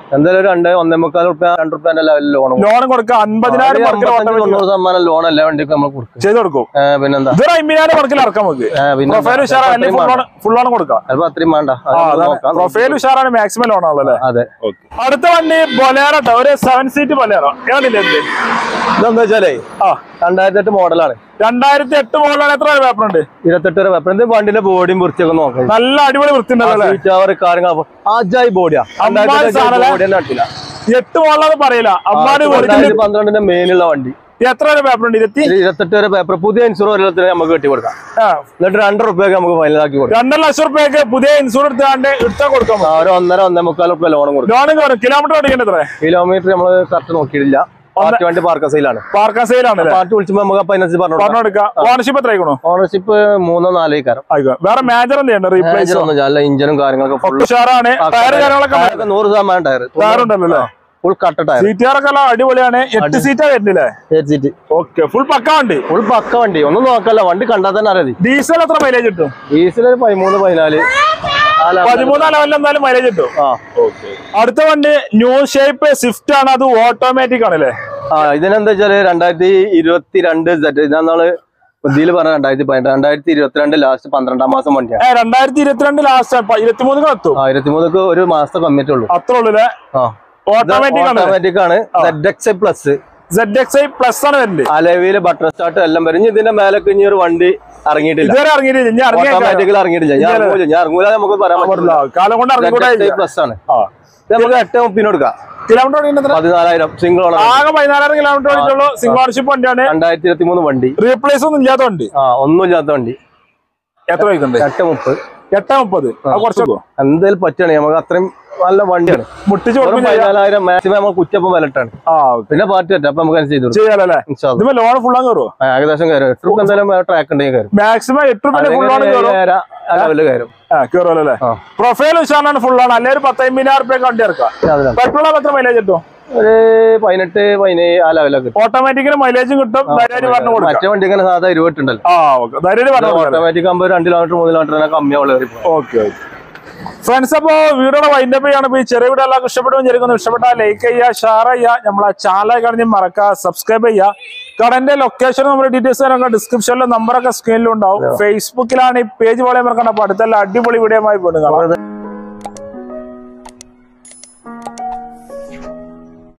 എന്തായാലും ഒരു രണ്ട് ഒന്നേ മുക്കാൽ റുപ്യ രണ്ട് റുപ്യന്റെ ലെവലിൽ ലോൺ ലോൺ കൊടുക്കുക അൻപതിനായിരം മുടക്കിൽ ഓട്ടോമാറ്റിക് തൊണ്ണൂറ് ശതമാനം ലോൺ എല്ലാ വണ്ടിക്കും നമ്മൾ കൊടുക്കും ചെയ്ത് കൊടുക്കും ഏ, പിന്നെന്താ ഇതൊരു അമ്പതിനായിരം മുടക്കിൽ ഇറക്കാം നമുക്ക് ഏ, പിന്നെ പ്രൊഫൈൽ ഉഷാറാണ് അല്ലെങ്കിൽ ഫുൾ ലോൺ ഫുൾ ലോൺ കൊടുക്കാം ചിലപ്പോ അത്രയും വേണ്ട അത് ആ നമുക്ക് അതാണ് നോക്കാം. പ്രൊഫൈൽ ഉഷാറാണ് മാക്സിമം ലോൺ ആണല്ലോ അതെ അടുത്ത വണ്ടി ബൊലേറോ ട്ടോ ഒരു സെവൻ സീറ്റ് ബൊലേറോ ഏതില്ല എന്ത് ഇതെന്താ വെച്ചാലേ ആ രണ്ടായിരത്തി എട്ട് മോഡലാണ് രണ്ടായിരത്തി എട്ട് മോഡലാണ് എത്ര പേപ്പർ ഉണ്ട് ഇരുപത്തെട്ട് വരെ വെപ്പർ എന്ത് വണ്ടിന്റെ ബോഡിയും വൃത്തിയൊക്കെ നോക്കാം നല്ല അടിപൊളി വൃത്തിയുണ്ടല്ലോ അല്ലേ അവർ കാര്യങ്ങൾ ആജായി ബോഡിയാ അമ്മാതിരി സാധനല്ലേ? ബോഡി തന്നെ കണ്ടില്ല എട്ട് മോഡലാന്ന് പറയില്ല അമ്മാര് രണ്ടായിരത്തി പന്ത്രണ്ടിന്റെ മെയിനുള്ള വണ്ടി എത്ര വരെ പേപ്പർ ഉണ്ട് ഇരുപത്തി ഒരു ഇരുപത്തെട്ട് വരെ പേപ്പർ പുതിയ ഇൻഷുറൻസ് നമുക്ക് കെട്ടി കൊടുക്കാം ആ, എന്നിട്ട് രണ്ടര റുപ്യൊക്കെ നമുക്ക് ഫൈനലാക്കി കൊടുക്കാം രണ്ടര ലക്ഷം റുപ്യക്ക് പുതിയ ഇൻഷുറൻസ് എടുത്താണ്ട് എടുത്താൽ കൊടുക്കാം ആ, ഒരു ഒന്നര ഒന്നേ മുക്കാൽ റുപ്യ ലോൺ കൊടുക്കും ലോൺ കയറും കിലോമീറ്റർ ഓടിക്കേണ്ടത് എത്ര കിലോമീറ്റർ നമ്മൾ കറക്റ്റ് നോക്കിയിട്ടില്ല പാർട്ടി വണ്ടി പാർക്കസയിലാണ് പാർക്കാ സെയിലാണല്ലേ പാർട്ടി വിളിച്ചുമ്പോ നമുക്ക് അപ്പൊ അതിനനുസരിച്ച് പറഞ്ഞു പറഞ്ഞു കൊടുക്കാം ഓണർഷിപ്പ് എത്ര ആയിക്കണോ ഓണർഷിപ്പ് മൂന്നോ നാലോ കാരം ആയിക്കോ വേറെ മേജർ എന്ത് ചെയ്യണ്ട റീപ്ലേസ് ഒന്നും നല്ല ഇഞ്ചിനും കാര്യങ്ങളൊക്കെ ഫുൾ ഉഷാറാണ് ടയർ കാര്യങ്ങളൊക്കെ നൂറ് ശതമാനം ടയർ ടയർ ഉണ്ടല്ലോ അല്ലേ ഫുൾ കട്ട ടയർ സീറ്റുകാരൊക്കെ എല്ലാം അടിപൊളിയാണ് എട്ട് സീറ്റാ വരുന്നില്ലേ സീറ്റ് ഓക്കെ ഫുൾ പക്ക വണ്ടി ഫുൾ പക്ക വണ്ടി ഒന്നും നോക്കല്ല വണ്ടി കണ്ടാൽ തന്നെ അറിയാം ഡീസൽ എത്ര മൈലേജ് കിട്ടും ഡീസൽ ഒരു പതിമൂന്ന് പതിനാല് ആ level. പതിമൂന്നാം ലെവലിൽ എന്തായാലും മൈലേജ് കിട്ടും ആ അടുത്ത വണ്ടി ന്യൂ ഷേപ്പ് സ്വിഫ്റ്റ് ആണ് അത് ഓട്ടോമാറ്റിക് ആണല്ലേ ആ ഇതിനെന്താ വെച്ചാല് രണ്ടായിരത്തി ഇരുപത്തി രണ്ട് ഇതാന്നാള് ഇതിൽ പറഞ്ഞ രണ്ടായിരത്തി പതിനെട്ട് രണ്ടായിരത്തി ഇരുപത്തിരണ്ട് ലാസ്റ്റ് പന്ത്രണ്ടാം മാസം വണ്ടിയാണ് ഏ രണ്ടായിരത്തി ഇരുപത്തിരണ്ട് ലാസ്റ്റ് ഇരുപത്തിമൂന്ന് എത്തും ആ ഇരുപത്തിമൂന്നക്ക് ഒരു മാസത്തെ കമ്മിറ്റി ഉള്ളൂ അത്രേ ഉള്ളൂ അല്ലേ ആ ഓട്ടോമാറ്റിക് ആണ് ഓട്ടോമാറ്റിക് ആണ് Z X plus Z X I plus ആണ് വരുന്നത് അലവിയില് ബട്ടർ സ്റ്റാർട്ട് എല്ലാം വരും ഇനി ഇതിന്റെ മേലൊക്കെ ഇനി ഒരു വണ്ടി ഇറങ്ങിയിട്ടില്ല ഇതുവരെ ഇറങ്ങിയിട്ടില്ല ഇനി ഇറങ്ങിയ ഓട്ടോമാറ്റിക്കലി ഇറങ്ങിയിട്ടില്ല ഞാൻ ഇറങ്ങൂല ഞാൻ ഇറങ്ങൂല നമുക്ക് പറയാൻ പറ്റില്ല കാലം കൊണ്ട് ഇറങ്ങിക്കൂടെ പ്ലസ് ആണ് ഇത് നമുക്ക് എട്ട് മുപ്പിന് കൊടുക്കാം കിലോമീറ്റർ ഓടിക്കുന്നത് പതിനാലായിരം സിംഗിൾ ഓണർ ആകെ പതിനാലായിരം കിലോമീറ്റർ ഓടിച്ചുള്ളൂ സിംഗിൾ ഓണർഷിപ്പ് വണ്ടിയാണ് രണ്ടായിരത്തി ഇരുപത്തി മൂന്ന് വണ്ടി റീപ്ലേസ് ഒന്നും ഇല്ലാത്ത വണ്ടി ആ ഒന്നുമില്ലാത്ത വണ്ടി എത്ര വയ്ക്കുന്നുണ്ട് എട്ട് മുപ്പ് എട്ട് മുപ്പത് അത് കുറച്ച് എന്തായാലും പറ്റുകയാണെങ്കിൽ നമുക്ക് അത്രയും നല്ല വണ്ടിയാണ് മുട്ടിച്ച് വെറും കൊടുക്കും ചെയ്യാം പതിനാലായിരം മാക്സിമം നമ്മൾ കുറ്റപ്പം വിലട്ടാണ് ആ പിന്നെ പാർട്ടി പറ്റും അപ്പൊ നമുക്ക് ചെയ്തു കൊടുക്കാം ചെയ്യാലല്ലേ ഇൻഷാ അള്ളാ. ഇതിപ്പോ ലോൺ ഫുള്ളാ കയറുമോ ആ, ഏകദേശം കയറും എട്ട് രൂപ എന്തായാലും ട്രാക്ക് ഉണ്ടെങ്കിൽ കയറും മാക്സിമം എട്ട് രൂപ ഫുൾ ലോൺ കയറും ലെവലിൽ കയറും ആ കയറുമല്ലോ അല്ലേ ആ. പ്രൊഫൈൽ ഉഷാറാണ് ഫുൾ ലോൺ അല്ലെ ഒരു പത്തമ്പതിനായിരം റുപ്യ വണ്ടി ഇറക്കാം അതിലാണ്. പെട്രോൾ എത്ര മൈലേജ് കിട്ടും ഒരു പതിനെട്ട് പതിനേഴ് ആ ലെവലൊക്കെ കിട്ടും ഓട്ടോമാറ്റിക്കിന് മൈലേജും കിട്ടും ധൈര്യം പറഞ്ഞു കൊടുക്കാം മറ്റേ വണ്ടി ഇങ്ങനെ സാധാ ഇരുപട്ടുണ്ടല്ലോ ആ ഓക്കെ ധൈര്യം പറഞ്ഞു കൊടുക്കാം ഓട്ടോമാറ്റിക് ആകുമ്പോൾ രണ്ട് കിലോമീറ്റർ മൂന്ന് കിലോമീറ്റർ കമ്മിയാവുള്ള ഓക്കെ ഓക്കെ ഫ്രണ്ട്സ് അപ്പോ വീഡിയോയുടെ വൈൻഡപ്പ് ചെയ്യാണ് ഇപ്പൊ ഈ ചെറിയ വീഡിയോ എല്ലാവർക്കും ഇഷ്ടപ്പെടും വിചാരിക്കുന്നു ഇഷ്ടപ്പെട്ടാൽ ലൈക്ക് ചെയ്യുക ഷെയർ ചെയ്യുക നമ്മളെ ചാനൽ കാണി മറക്കുക സബ്സ്ക്രൈബ് ചെയ്യുക കടന്റെ ലൊക്കേഷൻ നമ്മുടെ ഡീറ്റെയിൽസ് കാര്യങ്ങളൊക്കെ ഡിസ്ക്രിപ്ഷനിലും നമ്പറൊക്കെ സ്ക്രീനിലും ഉണ്ടാവും ഫേസ്ബുക്കിലാണ് ഈ പേജ് പോലെ മറക്കണം അപ്പൊ അടുത്തല്ല അടിപൊളി വീഡിയോ ആയി പോയിട്ട് കാണാം